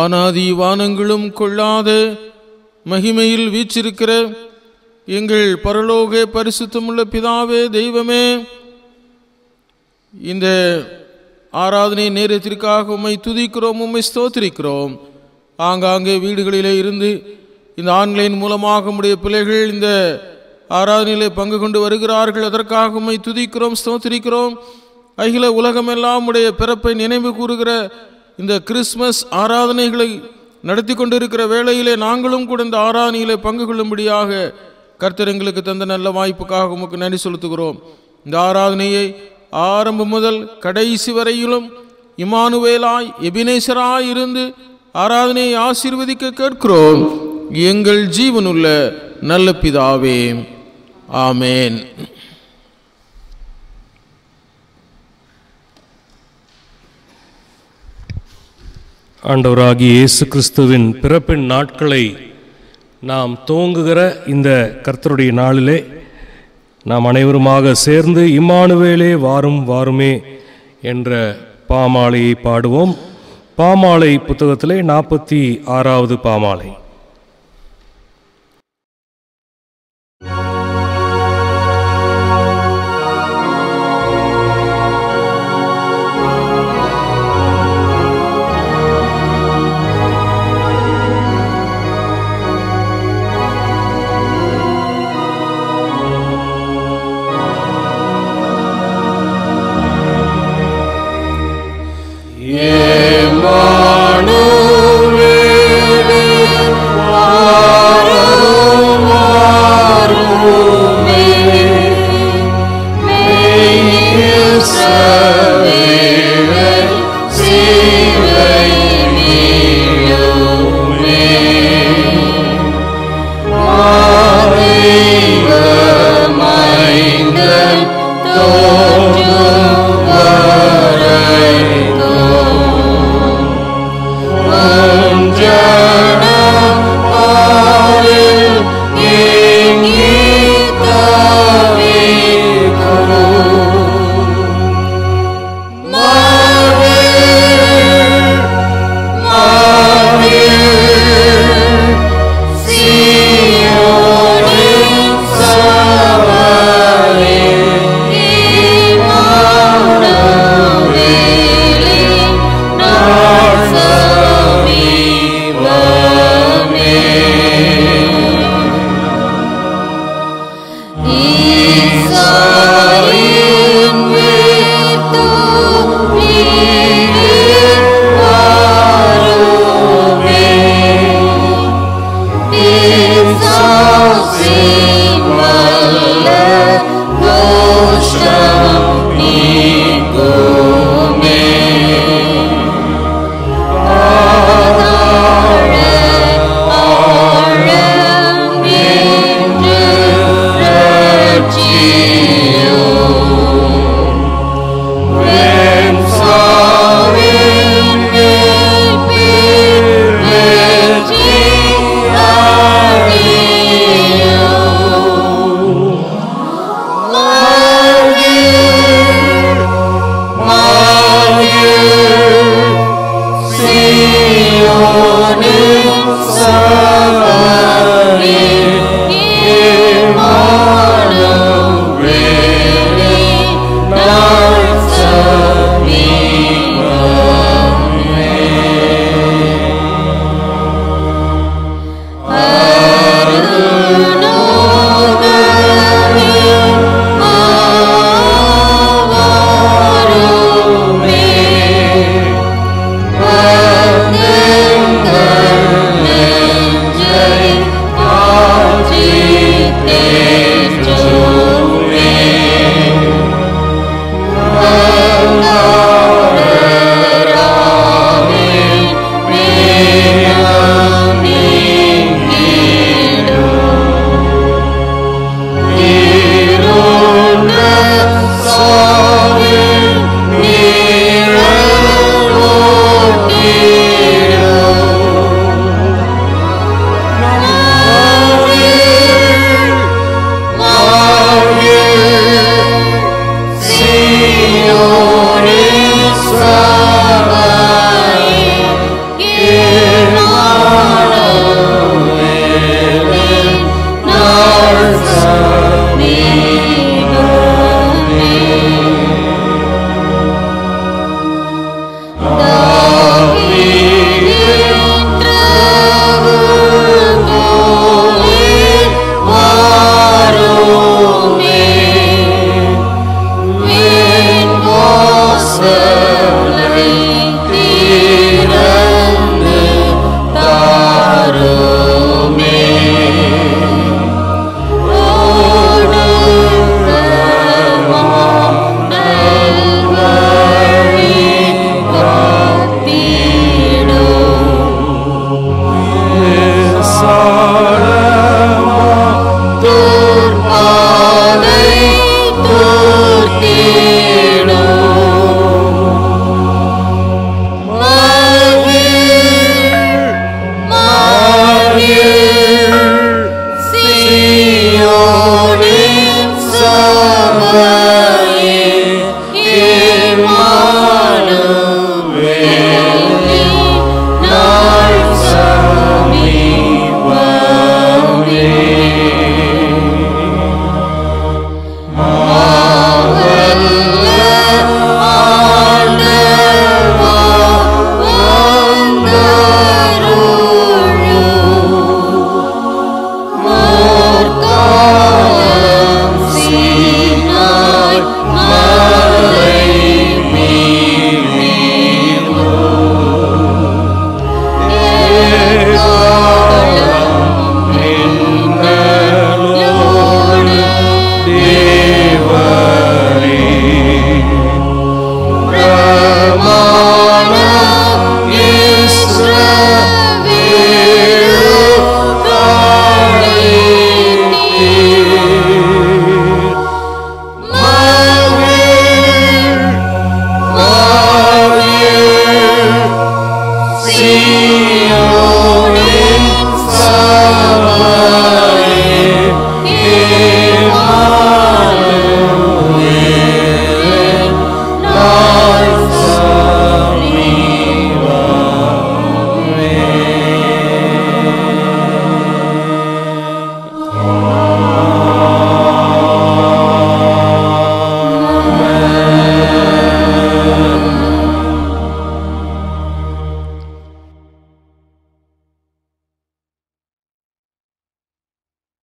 வானாதி வானங்களும் கொள்ளாத மகிமையில் வீச்சிருக்கிற எங்கள் பரலோக பரிசுத்தமுள்ள பிதாவே தெய்வமே இந்த ஆராதனை நேரத்திற்காக உம்மை துதிக்கிறோம் உம்மை ஸ்தோத்திரிக்கிறோம் ஆங்காங்கே வீடுகளிலே இருந்து இந்த ஆன்லைன் மூலமாக உம்முடைய பிள்ளைகள் இந்த ஆராதனையிலே பங்கு கொண்டு வருகிறார்கள் அதற்காக உம்மை துதிக்கிறோம் ஸ்தோத்திரிக்கிறோம் அகில உலகமெல்லாம் உடைய பிறப்பை நினைவு கூறுகிற இந்த கிறிஸ்மஸ் ஆராதனைகளை நடத்தி கொண்டிருக்கிற வேளையிலே நாங்களும் கூட இந்த ஆராதனையிலே பங்கு கொள்ளும்படியாக கர்த்தர் எங்களுக்கு தந்த நல்ல வாய்ப்புக்காக உமக்கு நன்றி செலுத்துகிறோம் இந்த ஆராதனையை ஆரம்பம் முதல் கடைசி வரையிலும் இமானுவேலாய் எபினேசராய் இருந்து ஆராதனையை ஆசீர்வதிக்க கேட்கிறோம் எங்கள் ஜீவனுள்ள நல்ல பிதாவே ஆமேன் ஆண்டவராகிய இயேசு கிறிஸ்துவின் பிறப்பின் நாட்களை நாம் துவங்குகிற இந்த கர்த்தருடைய நாளிலே நாம் அனைவருமாக சேர்ந்து இம்மானுவேலே வாரும் வாருமே என்ற பாமாலையை பாடுவோம் பாமாலை புத்தகத்திலே நாற்பத்தி ஆறாவது பாமாலை Emmanuel,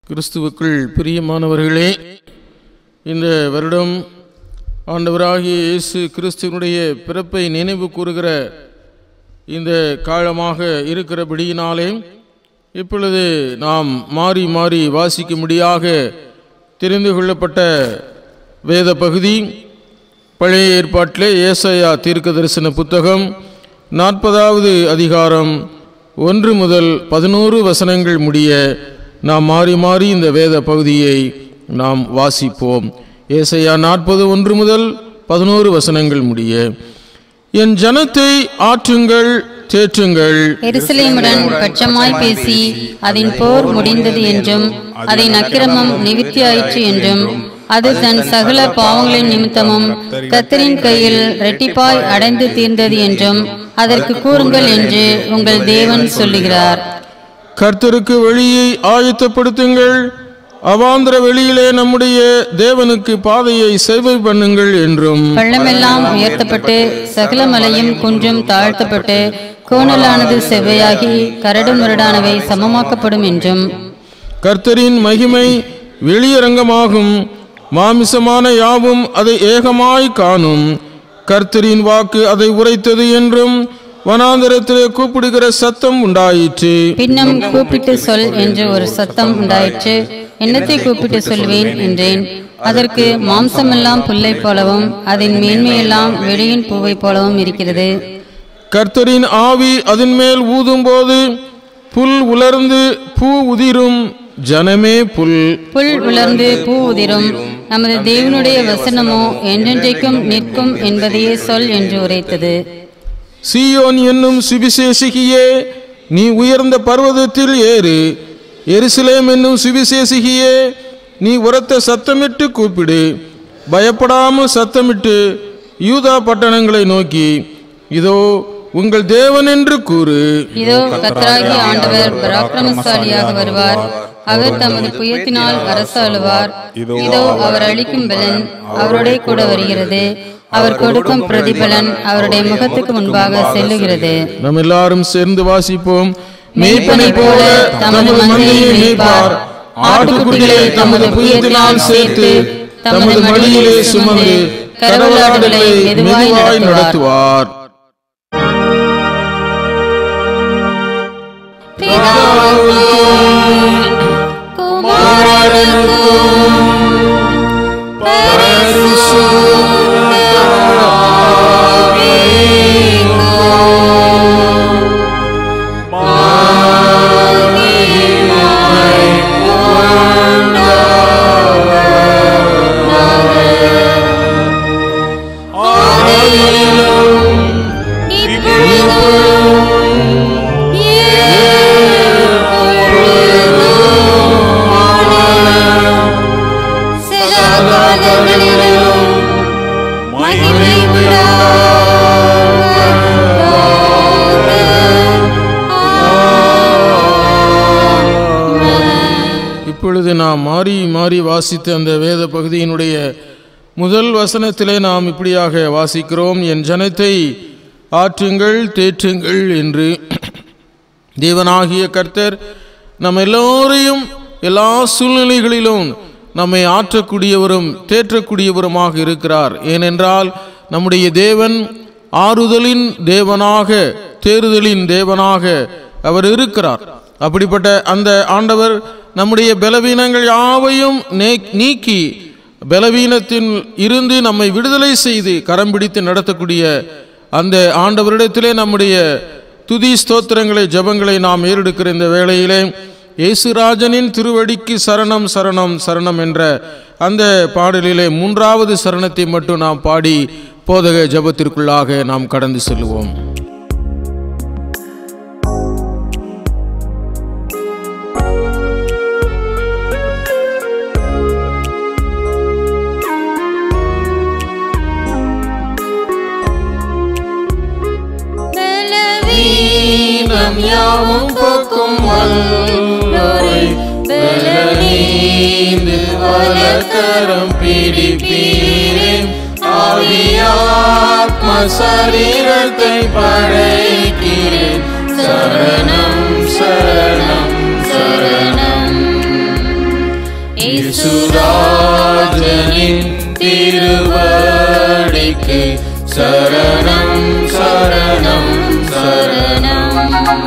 கிறிஸ்துவுக்குள் பிரியமானவர்களே இந்த வருடம் ஆண்டவராகிய இயேசு கிறிஸ்துவனுடைய பிறப்பை நினைவு கூறுகிற இந்த காலமாக இருக்கிறபடியினாலே இப்பொழுது நாம் மாறி மாறி வாசிக்கும்படியாக தெரிந்து கொள்ளப்பட்ட வேத பகுதி பழைய ஏற்பாட்டிலே ஏசாயா தீர்க்க தரிசன புத்தகம் நாற்பதாவது அதிகாரம் ஒன்று முதல் பதினோரு வசனங்கள் முடிய நாம் மாறி மாறி இந்த வேத பகுதியை நாம் வாசிப்போம் ஏசையா நாற்பது ஒன்று முதல் பதினோரு வசனங்கள் முடிய என் ஜனத்தை ஆற்றுங்கள் தேற்றுங்கள் எருசலேமுடன் பட்சமாய் பேசி அதன் போர் முடிந்தது என்றும் அதன் அக்கிரமம் நிவித்தியாயிற்று என்றும் அது தன் சகல பாவங்களின் நிமித்தமும் கத்தரின் கையில் ரெட்டிப்பாய் அடைந்து தீர்ந்தது என்றும் அதற்கு கூறுங்கள் என்று உங்கள் தேவன் சொல்லுகிறார் கர்த்தருக்கு வழியை ஆயத்தப்படுத்துங்கள் அவாந்திர வெளியிலே நம்முடைய தேவனுக்கு பாதையை சேவை பண்ணுங்கள் என்றும் பள்ளமெல்லாம் உயர்த்தப்பட்டு சகல மலையும் குன்றும் தாழ்த்தப்பட்டு கோணலானது செவ்வையாகி கரடு முரடானவை சமமாக்கப்படும் என்றும் கர்த்தரின் மகிமை வெளியரங்கமாகும் மாமிசமான யாவும் அதை ஏகமாய் காணும் கர்த்தரின் வாக்கு அதை உரைத்தது என்றும் வனாந்தரத்திலே கூப்பிடுகிற சத்தம் உண்டாயிற்று பின்னும் கூப்பிட்டு சொல் என்று ஒரு சத்தம் உண்டாயிற்று என்னத்தை கூப்பிட்டு சொல்வேன் என்றேன் அதற்கு மாம்சமெல்லாம் புல்லை போலவும் அதன் மேன்மையெல்லாம் வெளியின் பூவை போலவும் இருக்கிறது கர்த்தரின் ஆவி அதன் மேல் ஊதும்போது புல் உலர்ந்து பூ உதிரும் ஜனமே புல் புல் உலர்ந்து பூ உதிரும் நமது தேவனுடைய வசனமோ என்றென்றைக்கும் நிற்கும் என்பதையே சொல் என்று உரைத்தது சீயோன் என்னும் சுவிசேஷிகியே நீ உயர்ந்த பர்வதத்தில் ஏறு எருசலேம் என்னும் சுவிசேஷிகியே நீ உரத்த சத்தமிட்டு கூப்பிடு பயப்படாமல் சத்தமிட்டு யூதா பட்டணங்களை நோக்கி இதோ உங்கள் தேவன் என்று கூறு இதோ கத்தராகி ஆண்டவர் பராக்கிரமசாலியாக வருவார் அவர் தமது புயத்தினால் அரசாளுவார் இதோ அவர் அளிக்கும் பலன் அவருடைய கூட வருகிறது அவர் கொடுக்கும் பிரதிபலன் அவருடைய முகத்துக்கு முன்பாக செல்லுகிறது நாம் எல்லாரும் சேர்ந்து வாசிப்போம் மேய்ப்பனை போல தமது மந்தையை மேய்ப்பார் ஆட்டுக்குட்டிகளை தமது புயத்தினால் சேர்த்து தமது மடியிலே சுமந்து கரவலாடுகளை மெதுவாய் நடத்துவார் நடத்துவார் இப்பொழுது நாம் மாறி மாறி வாசித்த அந்த வேத பகுதியினுடைய முதல் வசனத்திலே நாம் இப்படியாக வாசிக்கிறோம் என் ஜனத்தை ஆற்றுங்கள் தேற்றுங்கள் என்று தேவனாகிய கர்த்தர் நம்ம எல்லோரையும் எல்லா சூழ்நிலைகளிலும் நம்மை ஆற்றக்கூடியவரும் தேற்றக்கூடியவருமாக இருக்கிறார் ஏனென்றால் நம்முடைய தேவன் ஆறுதலின் தேவனாக தேறுதலின் தேவனாக அவர் இருக்கிறார் அப்படிப்பட்ட அந்த ஆண்டவர் நம்முடைய பலவீனங்கள் யாவையும் நே- நீக்கி பலவீனத்தின் இருந்து நம்மை விடுதலை செய்து கரம் பிடித்து நடத்தக்கூடிய அந்த ஆண்டவரிடத்திலே நம்முடைய துதி ஸ்தோத்திரங்களை ஜெபங்களை நாம் ஏறெடுக்கிற இந்த வேளையிலே இயேசுராஜனின் திருவடிக்கு சரணம் சரணம் சரணம் என்ற அந்த பாடலிலே மூன்றாவது சரணத்தை மட்டும் நாம் பாடி போதக ஜெபத்திற்குள்ளாக நாம் கடந்து செல்லுவோம் பலவீனம் யாவும் போக்கும் வல்லோரை பலனீந்து வலக்கரம் பிடிப்பீரே ஆவியாத்ம சரீரத்தை படைக்கிறேன் சரணம் சரணம் சரணம் இயேசுராஜனின் திருவடிக்கு சரணம் சரணம் சரணம்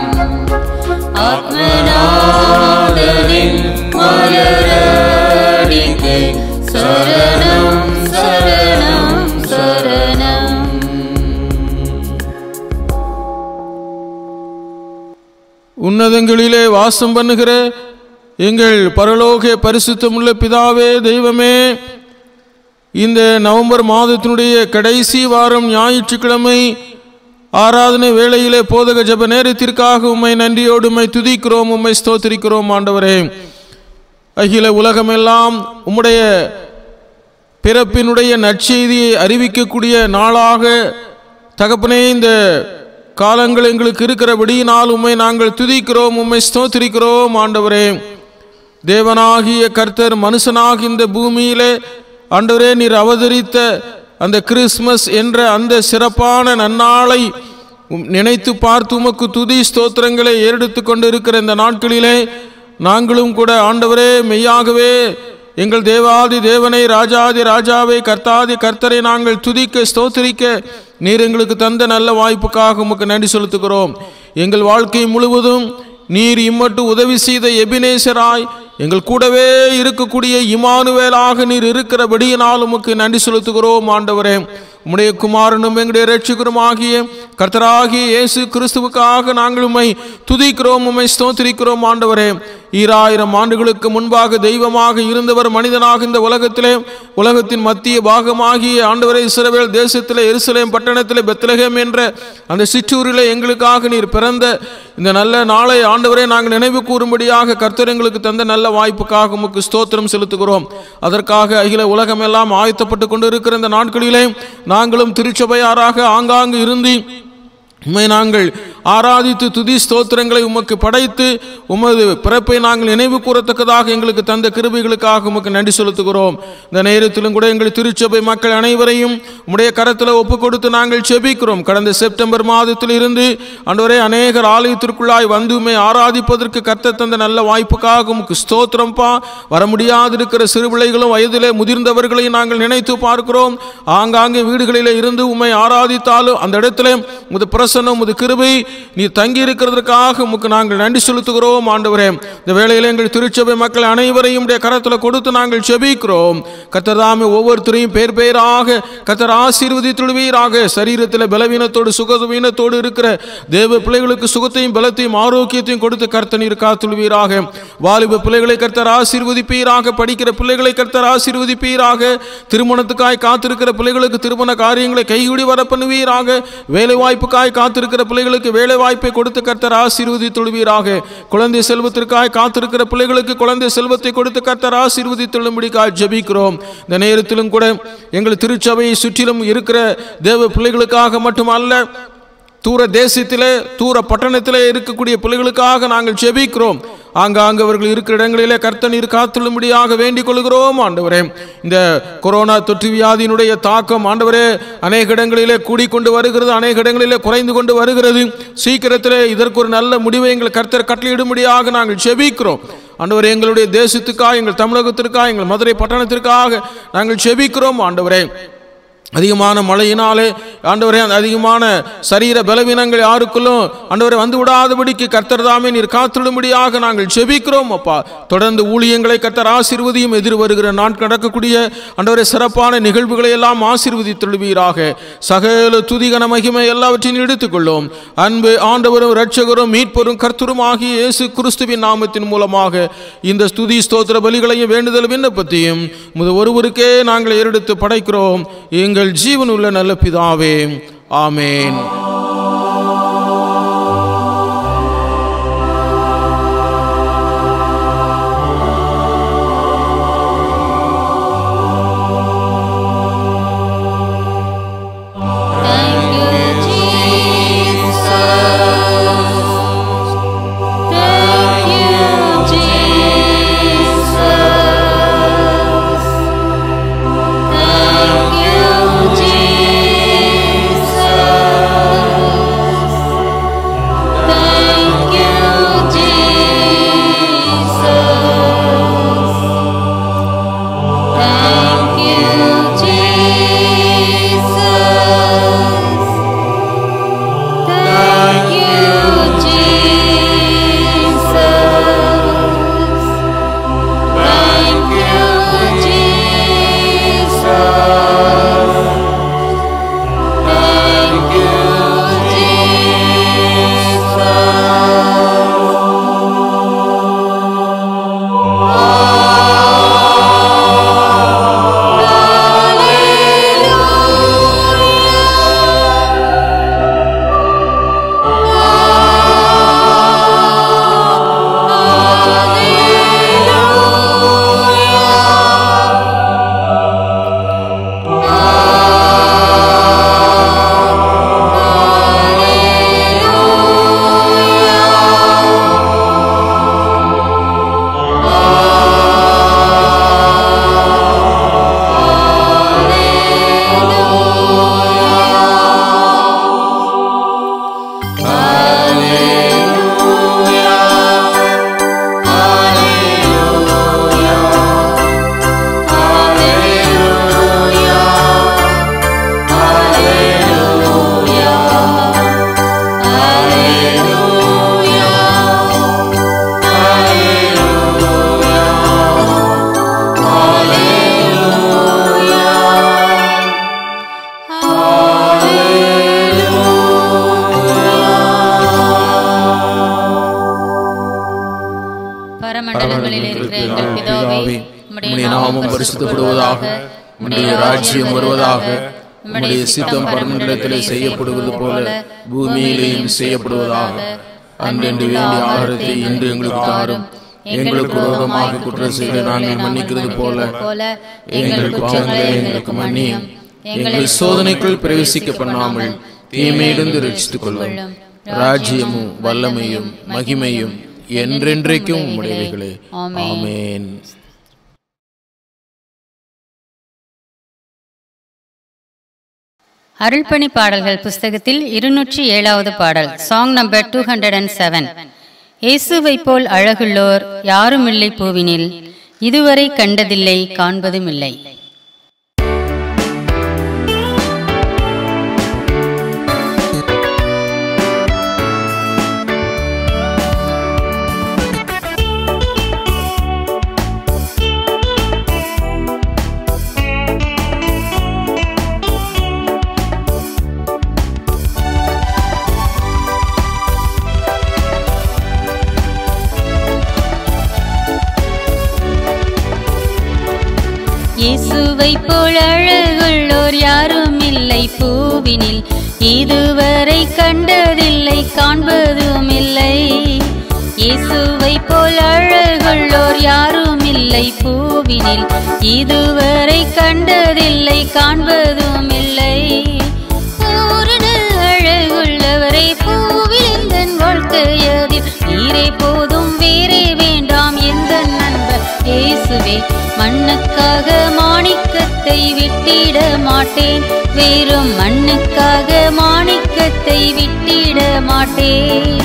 ஆத்மநாதனின் மலரடிக்கு சரணம் சரணம் சரணம் உன்னதங்களிலே வாசம் பண்ணுகிற எங்கள் பரலோக பரிசுத்தமுள்ள பிதாவே தெய்வமே இந்த நவம்பர் மாதத்தினுடைய கடைசி வாரம் ஞாயிற்றுக்கிழமை ஆராதனை வேளையிலே போதக ஜெப நேரத்திற்காக உம்மை நன்றியோடு உம்மை துதிக்கிறோம் உம்மை ஸ்தோத்திரிக்கிறோம் ஆண்டவரே அகில உலகமெல்லாம் உம்முடைய பிறப்பினுடைய நற்செய்தியை அறிவிக்கக்கூடிய நாளாக தகப்பனே இந்த காலங்கள் எங்களுக்கு இருக்கிறபடியினால் உம்மை நாங்கள் துதிக்கிறோம் உம்மை ஸ்தோத்திரிக்கிறோம் ஆண்டவரே தேவனாகிய கர்த்தர் மனுஷனாக இந்த பூமியிலே ஆண்டவரே நீர் அவதரித்த அந்த கிறிஸ்மஸ் என்ற அந்த சிறப்பான நன்னாளை உம் நினைத்து பார்த்து உமக்கு துதி ஸ்தோத்திரங்களை ஏறெடுத்து கொண்டு இருக்கிற இந்த நாட்களிலே நாங்களும் கூட ஆண்டவரே மெய்யாகவே எங்கள் தேவாதி தேவனை ராஜாதி ராஜாவை கர்த்தாதி கர்த்தரை நாங்கள் துதிக்க ஸ்தோத்திரிக்க நீர் எங்களுக்கு தந்த நல்ல வாய்ப்புக்காக உமக்கு நன்றி செலுத்துகிறோம் எங்கள் வாழ்க்கை முழுவதும் நீர் இம்மட்டு உதவி செய்த எபினேசராய் எங்கள் கூடவே இருக்கக்கூடிய இமானுவேலாக நீர் இருக்கிறபடியினால் உமக்கு நன்றி செலுத்துகிறோம் ஆண்டவரே உம்முடைய குமாரனும் எங்களுடைய ரட்சிகருமாகிய கர்த்தராகிய இயேசு கிறிஸ்துவுக்காக நாங்கள் உம்மை துதிக்கிறோம் உம்மை ஸ்தோத்திரிக்கிறோம் ஆண்டவரே ஈராயிரம் ஆண்டுகளுக்கு முன்பாக தெய்வமாக இருந்தவர் மனிதனாக இந்த உலகத்திலே உலகத்தின் மத்திய பாகமாகிய ஆண்டவரே இஸ்ரவேல் தேசத்திலே எருசலேம் பட்டணத்திலே பெத்லகேம் என்ற அந்த சிற்றூரிலே எங்களுக்காக நீர் பிறந்த இந்த நல்ல நாளை ஆண்டவரே நாங்கள் நினைவு கூறும்படியாக கர்த்தர் எங்களுக்கு தந்த நல்ல வாய்ப்புக்காக உமக்கு ஸ்தோத்திரம் செலுத்துகிறோம் அதற்காக அகில உலகமெல்லாம் ஆயத்தப்பட்டு கொண்டு இருக்கிற இந்த நாட்களிலே நாங்களும் திருச்சபையாராக ஆங்காங்கு இருந்து உம்மை நாங்கள் ஆராதித்து துதி ஸ்தோத்திரங்களை உமக்கு படைத்து உமது பிறப்பை நாங்கள் நினைவு கூறத்தக்கதாக எங்களுக்கு தந்த கிருபைகளுக்காக உமக்கு நன்றி செலுத்துகிறோம் இந்த நேரத்திலும் கூட எங்கள் திருச்சபை மக்கள் அனைவரையும் உம்முடைய கரத்தில் ஒப்பு கொடுத்து நாங்கள் செபிக்கிறோம் கடந்த செப்டம்பர் மாதத்தில் இருந்து அன்றவரே அநேகர் ஆலயத்திற்குள்ளாய் வந்து உம்மை ஆராதிப்பதற்கு கர்த்தர் தந்த நல்ல வாய்ப்புக்காக உமக்கு ஸ்தோத்திரம்பா வர முடியாதிருக்கிற சிறு பிள்ளைகளும் வயதிலே முதிர்ந்தவர்களையும் நாங்கள் நினைத்து பார்க்கிறோம் ஆங்காங்கே வீடுகளிலே இருந்து உம்மை ஆராதித்தாலும் அந்த இடத்துல உமது பிரசன்னம் உமது கிருபை நீ தங்கி இருக்கிறதற்காக உமக்கு நாங்கள் நன்றி செலுத்துகிறோம் ஆண்டவரே இந்த வேளையில் எங்கள் திருச்சபை மக்கள் அனைவரையும் உடைய கரத்தில் கொடுத்து நாங்கள் செபிக்கிறோம் கத்தர்தாமே ஒவ்வொருத்தரையும் பேர் பேராக கத்தர் ஆசீர்வதித்துடுவீராக சரீரத்தில் பலவீனத்தோடு சுகவீனத்தோடு இருக்கிற தேவ பிள்ளைகளுக்கு சுகத்தையும் பலத்தையும் ஆரோக்கியத்தையும் கொடுத்து கர்த்தனீர் காத்துள்வீராக வாலிப பிள்ளைகளை கர்த்தர் ஆசீர்வதிப்பீராக படிக்கிற பிள்ளைகளை கர்த்தர் ஆசீர்வதிப்பீராக திருமணத்துக்காய் காத்திருக்கிற பிள்ளைகளுக்கு திருமண காரியங்களை கைகூடி வர பண்ணுவீராக வேலை வாய்ப்புக்காய் காத்திருக்கிற பிள்ளைகளுக்கு வேலை வாய்ப்பை கொடுத்து கர்த்தர் ஆசீர்வதித்துள்வீராக குழந்தை செல்வத்திற்காய் காத்திருக்கிற பிள்ளைகளுக்கு குழந்தை செல்வத்தை கொடுத்து கர்த்தர் ஆசீர்வதித்துள்ளும்படிக்காய் ஜெபிக்கிறோம் இந்த நேரத்திலும் கூட எங்கள் திருச்சபையை சுற்றிலும் இருக்கிற தேவ பிள்ளைகளுக்காக மட்டுமல்ல தூர தேசத்திலே தூர பட்டணத்திலே இருக்கக்கூடிய பிள்ளைகளுக்காக நாங்கள் ஜெபிக்கிறோம் ஆங்காங்கு அவர்கள் இருக்கிற இடங்களிலே கர்த்தனீர் காத்துள்ளும்படியாக வேண்டிக் கொள்கிறோம் ஆண்டவரே இந்த கொரோனா தொற்று வியாதியினுடைய தாக்கம் ஆண்டவரே அநேக இடங்களிலே கூடிக்கொண்டு வருகிறது அநேக இடங்களிலே குறைந்து கொண்டு வருகிறது சீக்கிரத்திலே இதற்கு ஒரு நல்ல முடிவை எங்கள் கர்த்தர் கட்டளையிடும்படியாக நாங்கள் செபிக்கிறோம் ஆண்டவரே எங்களுடைய தேசத்துக்காக எங்கள் தமிழகத்திற்காக எங்கள் மதுரை பட்டணத்திற்காக நாங்கள் செபிக்கிறோம் ஆண்டவரே அதிகமான மழையினாலே ஆண்டவரே அந்த அதிகமான சரீர பலவீனங்கள் யாருக்குள்ளும் ஆண்டவரே வந்து விடாதபடிக்கு கர்த்தர் தாமே நீர் காத்துடும்படியாக நாங்கள் செபிக்கிறோம் அப்பா தொடர்ந்து ஊழியங்களை கர்த்தர் ஆசீர்வதியும் எதிர் வருகிற நாட்கள் நடக்கக்கூடிய ஆண்டவரே சிறப்பான நிகழ்வுகளை எல்லாம் ஆசீர்வதித்துள்வீராக சகல துதிகன மகிமை எல்லாவற்றையும் எடுத்துக்கொள்ளும் அன்பு ஆண்டவரும் இரட்சகரும் மீட்பரும் கர்த்தரும் ஆகிய இயேசு கிறிஸ்துவின் நாமத்தின் மூலமாக இந்த ஸ்துதி ஸ்தோத்திர பலிகளையும் வேண்டுதல் விண்ணப்பத்தையும் முது ஒருவருக்கே நாங்கள் ஏறெடுத்து படைக்கிறோம் எங்கள் ஜீவன் உள்ள நல்ல பிதாவே ஆமேன் Thank you, Jesus. Thank you, Jesus. Thank you, Jesus. பரமண்டலங்களில் இருக்கிற எங்கள் பிதாவே உம்முடைய நாமம் பரிசுத்தப்படுவதாக உம்முடைய ராஜ்யம் வருவதாக உம்முடைய சித்தம் பரமண்டலத்திலே செய்யப்படுவது போல பூமியிலேயும் செய்யப்படுவதாக அன்றென்று வேண்டிய ஆகாரத்தை இன்று எங்களுக்கு தாரும் எங்களுக்கு விரோதமாக குற்றம் செய்த நாங்கள் மன்னிக்கிறது போல எங்கள் பாவங்களை எங்களுக்கு மன்னியும் எங்கள் சோதனைக்குள் பிரவேசிக்க பண்ணாமல் தீமையிலிருந்து ரட்சித்துக் கொள்ளும் ராஜ்யமும் வல்லமையும் மகிமையும் என்றென்றைக்கும் உடையவைகளே ஆமென் அருள்பணி பாடல்கள் புஸ்தகத்தில் இருநூற்றி ஏழாவது பாடல் song number two hundred and seven இயேசுவை போல் அழகுள்ளோர் யாருமில்லை பூவினில் இதுவரை கண்டதில்லை காண்பதும் இல்லை இயேசுவை போல் அழகுள்ளோர் யாரும் இல்லை பூவினில் இதுவரை கண்டதில்லை காண்பதும் இல்லை இயேசுவை போல் அழகுள்ளோர் யாரும் இல்லை பூவினில் இதுவரை கண்டதில்லை காண்பதும் இல்லை பூரண அழகுள்ளவரை பூவில் எந்தன் வாழ்க்கையதில் நீரே போதும் வேறே வேண்டாம் எந்த நண்பர் இயேசுவே மண்ணுக்காக மாணிக்கத்தை விட்டிட மாட்டேன் வெறும் மண்ணுக்காக மாணிக்கத்தை விட்டிட மாட்டேன்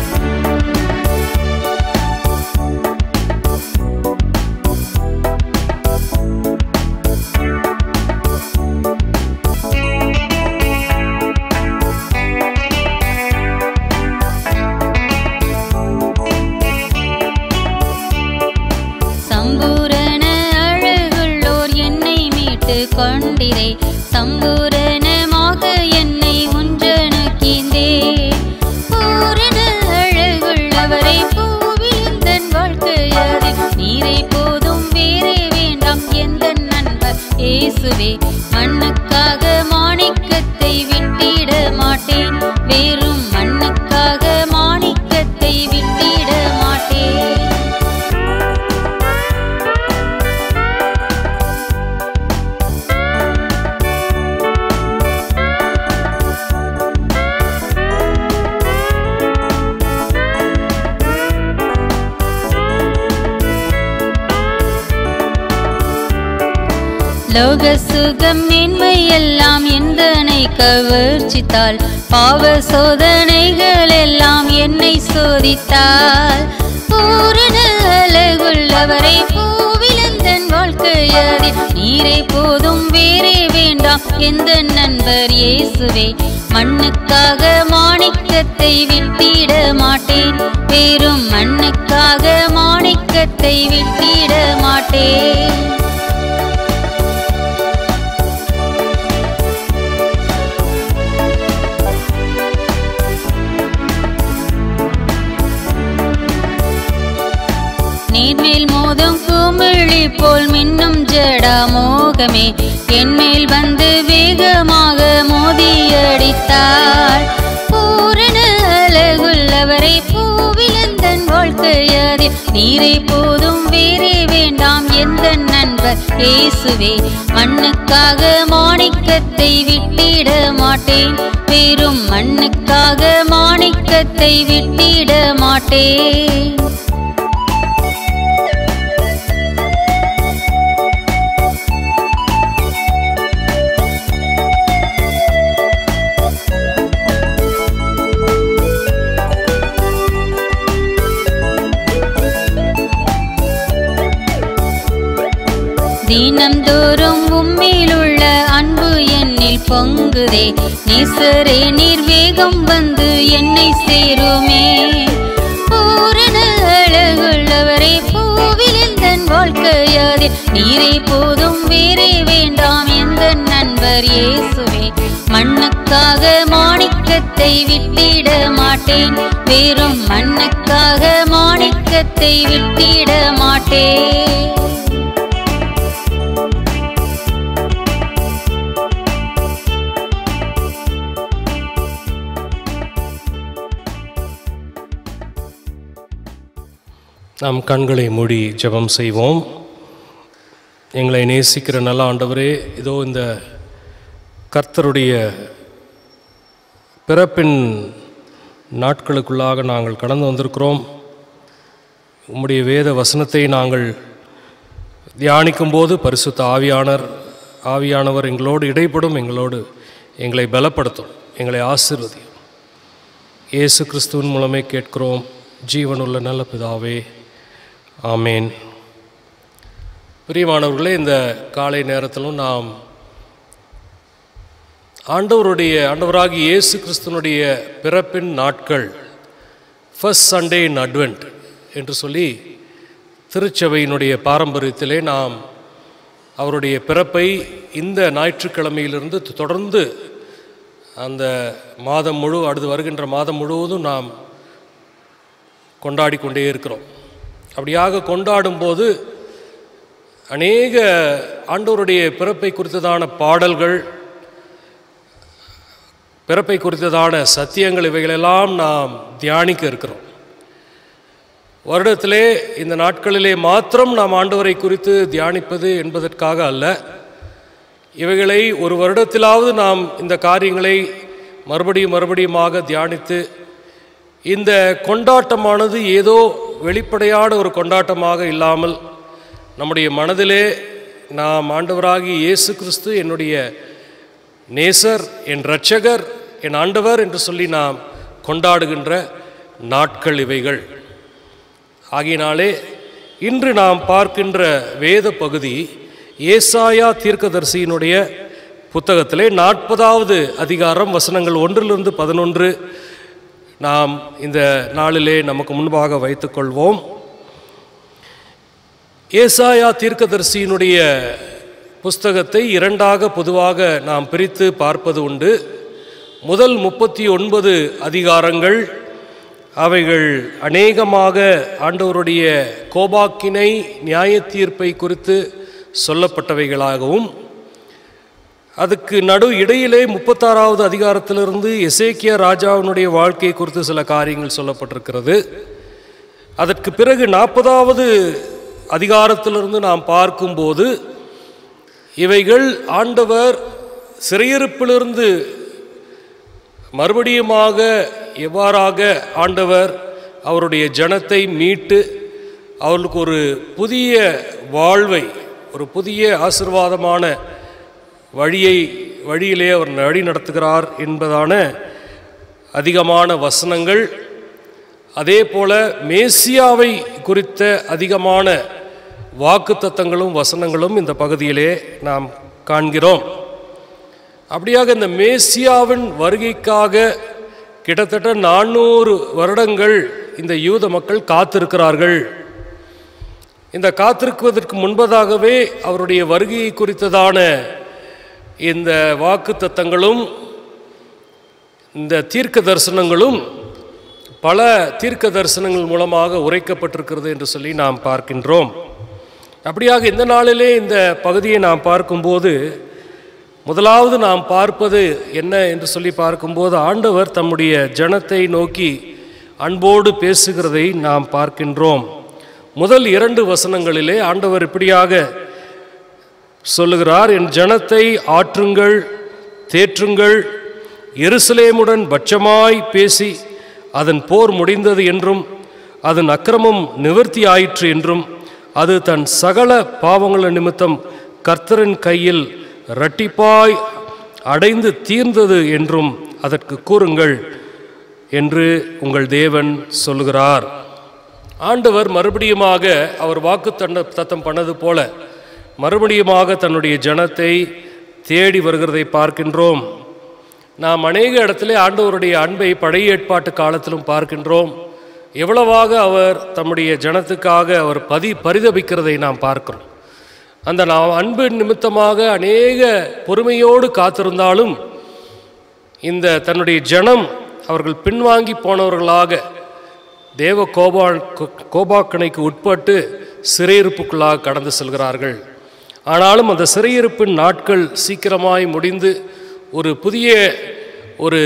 சம்பூரண அழகுள்ளோர் என்னை மீட்டு கொண்டிரை சம்பூரணமாக என்னை ஒன்றனுக்கிந்தே பூரண அழகுள்ளவரை பூவில் தன் வாழ்க்கையதில் நீரை போதும் வேறே வேண்டாம் எந்த நண்பர் இயேசுவே மண்ணுக்காக மாணிக்கத்தை விட்டிட மாட்டேன் வெறும் மண்ணுக்காக மாணிக்கத்தை விட்டிட மாட்டேன் லோக சுகம் மேன்மை எல்லாம் எந்தனை கவர்ச்சித்தால் பாவ சோதனைகள் எல்லாம் என்னை சோதித்தால் பூரண அழகுள்ளவரை பூவிலந்தன் வாழ்க்கையதில் நீரை போதும் வேறே வேண்டாம் எந்த நண்பர் இயேசுவே மண்ணுக்காக மாணிக்கத்தை விட்டிட மாட்டேன் வெறும் மண்ணுக்காக மாணிக்கத்தை விட்டிட மாட்டேன் நீர்மேல் மோதும் குமிழி போல் மின்னும் ஜடா மோகமே என்மேல் வந்து வேகமாக மோதியடித்தாள் பூரண அழகுள்ளவரை பூவிலந்தன் வாழ்க்கையதில் நீரை போதும் வேறே வேண்டாம் எந்த நண்பர் இயேசுவே மண்ணுக்காக மாணிக்கத்தை விட்டிட மாட்டேன் வெறும் மண்ணுக்காக மாணிக்கத்தை விட்டிட மாட்டேன் தினம்தோறும் உம்மிலுள்ள அன்பு என்னில் பொங்குதே நீசரே நீர் வேகம் வந்து என்னை சேருமே பூரண அழகுள்ளவரே பூவில் எந்தன் வாழ்க்கையாதில் நீரே போதும் வேறே வேண்டாம் எந்த நண்பர் இயேசுவே மண்ணுக்காக மாணிக்க மாணிக்கத்தை விட்டிட மாட்டேன் வெறும் மண்ணுக்காக மாணிக்கத்தை விட்டிட மாட்டேன் நாம் கண்களை மூடி ஜெபம் செய்வோம் எங்களை நேசிக்கிற நல்ல ஆண்டவரே இதோ இந்த கர்த்தருடைய பிறப்பின் நாட்களுக்குள்ளாக நாங்கள் கடந்து வந்திருக்கிறோம் உம்முடைய வேத வசனத்தை நாங்கள் தியானிக்கும்போது பரிசுத்த ஆவியானர் ஆவியானவர் எங்களோடு இடைப்படும் எங்களோடு எங்களை பலப்படுத்தும் எங்களை ஆசீர்வதியும் இயேசு கிறிஸ்துவின் மூலமே கேட்கிறோம் ஜீவனுள்ள நல்ல பிதாவே ஆமேன் பிரியமானவர்களே இந்த காலை நேரத்திலும் நாம் ஆண்டவருடைய ஆண்டவராகி இயேசு கிறிஸ்துவனுடைய பிறப்பின் நாட்கள் ஃபர்ஸ்ட் சண்டே இன் அட்வென்ட் என்று சொல்லி திருச்சபையினுடைய பாரம்பரியத்திலே நாம் அவருடைய பிறப்பை இந்த ஞாயிற்றுக்கிழமையிலிருந்து தொடர்ந்து அந்த மாதம் முழு அடுத்து வருகின்ற மாதம் முழுவதும் நாம் கொண்டாடி கொண்டே இருக்கிறோம் அப்படியாக கொண்டாடும்போது அநேக ஆண்டவருடைய பிறப்பை குறித்ததான பாடல்கள் பிறப்பை குறித்ததான சத்தியங்கள் இவைகளெல்லாம் நாம் தியானிக்க இருக்கிறோம் வருடத்திலே இந்த நாட்களிலே மாத்திரம் நாம் ஆண்டவரை குறித்து தியானிப்பது என்பதற்காக அல்ல இவைகளை ஒரு வருடத்திலாவது நாம் இந்த காரியங்களை மறுபடியும் மறுபடியுமாக தியானித்து இந்த கொண்டாட்டமானது ஏதோ வெளிப்படையான ஒரு கொண்டாட்டமாக இல்லாமல் நம்முடைய மனதிலே நாம் ஆண்டவராகி இயேசு கிறிஸ்து என்னுடைய நேசர் என் இரட்சகர் என் ஆண்டவர் என்று சொல்லி நாம் கொண்டாடுகின்ற நாட்கள் இவைகள் ஆகையினாலே இன்று நாம் பார்க்கின்ற வேத பகுதி ஏசாயா தீர்க்கதரிசியினுடைய புத்தகத்திலே நாற்பதாவது அதிகாரம் வசனங்கள் ஒன்றிலிருந்து பதினொன்று நாம் இந்த நாளிலே நமக்கு முன்பாக வைத்துக்கொள்வோம் ஏசாயா தீர்க்கதரிசியினுடைய புஸ்தகத்தை இரண்டாக பொதுவாக நாம் பிரித்து பார்ப்பது உண்டு முதல் முப்பத்தி ஒன்பது அதிகாரங்கள் அவைகள் அநேகமாக ஆண்டவருடைய கோபாக்கினை நியாய தீர்ப்பை குறித்து சொல்லப்பட்டவைகளாகவும் அதுக்கு நடு இடையிலே முப்பத்தாறாவது அதிகாரத்திலிருந்து எசேக்கியா ராஜாவினுடைய வாழ்க்கை குறித்து சில காரியங்கள் சொல்லப்பட்டிருக்கிறது அதற்கு பிறகு நாற்பதாவது அதிகாரத்திலிருந்து நாம் பார்க்கும்போது இவைகள் ஆண்டவர் சிறையிருப்பிலிருந்து மறுபடியுமாக எவ்வாறாக ஆண்டவர் அவருடைய ஜனத்தை மீட்டு அவர்களுக்கு ஒரு புதிய வாழ்வை ஒரு புதிய ஆசிர்வாதமான வழியை வழியிலே அவர் வழி நடத்துகிறார் என்பதான அதிகமான வசனங்கள் அதே போல மேசியாவை குறித்த அதிகமான வாக்குத்தத்தங்களும் வசனங்களும் இந்த பகுதியிலே நாம் காண்கிறோம் அப்படியாக இந்த மேசியாவின் வருகைக்காக கிட்டத்தட்ட நானூறு வருடங்கள் இந்த யூத மக்கள் காத்திருக்கிறார்கள் இந்த காத்திருக்குவதற்கு முன்பதாகவே அவருடைய வருகையை குறித்ததான இந்த வாக்கு தத்தங்களும் இந்த தீர்க்க தரிசனங்களும் பல தீர்க்க தரிசனங்கள் மூலமாக உரைக்கப்பட்டிருக்கிறது என்று சொல்லி நாம் பார்க்கின்றோம் அப்படியாக இந்த நாளிலே இந்த பகுதியை நாம் பார்க்கும்போது முதலாவது நாம் பார்ப்பது என்ன என்று சொல்லி பார்க்கும்போது ஆண்டவர் தம்முடைய ஜனத்தை நோக்கி அன்போடு பேசுகிறதை நாம் பார்க்கின்றோம் முதல் இரண்டு வசனங்களிலே ஆண்டவர் இப்படியாக சொல்லுகிறார் என் ஜனத்தை ஆற்றுங்கள் தேற்றுங்கள் எருசலேமுடன் பட்சமாய் பேசி அதன் போர் முடிந்தது என்றும் அதன் அக்கிரமம் நிவர்த்தி ஆயிற்று என்றும் அது தன் சகல பாவங்கள நிமித்தம் கர்த்தரின் கையில் இரட்டிப்பாய் அடைந்து தீர்ந்தது என்றும் அதற்கு கூறுங்கள் என்று உங்கள் தேவன் சொல்லுகிறார் ஆண்டவர் மறுபடியுமாக அவர் வாக்கு தண்ட தத்தம் பண்ணது போல மறுபடியுமாக தன்னுடைய ஜனத்தை தேடி வருகிறதை பார்க்கின்றோம் நாம் அநேக இடத்திலே ஆண்டவருடைய அன்பை பழைய ஏற்பாட்டு காலத்திலும் பார்க்கின்றோம் எவ்வளவாக அவர் தம்முடைய ஜனத்துக்காக அவர் பதி பரிதபிக்கிறதை நாம் பார்க்கிறோம் அந்த நாம் அன்பு நிமித்தமாக அநேக பொறுமையோடு காத்திருந்தாலும் இந்த தன்னுடைய ஜனம் அவர்கள் பின்வாங்கி போனவர்களாக தேவ கோபா கோ- கோபாக்கணைக்கு உட்பட்டு சிறையிருப்புக்குள்ளாக கடந்து செல்கிறார்கள் ஆனாலும் அந்த சிறையிருப்பின் நாட்கள் சீக்கிரமாய் முடிந்து ஒரு புதிய ஒரு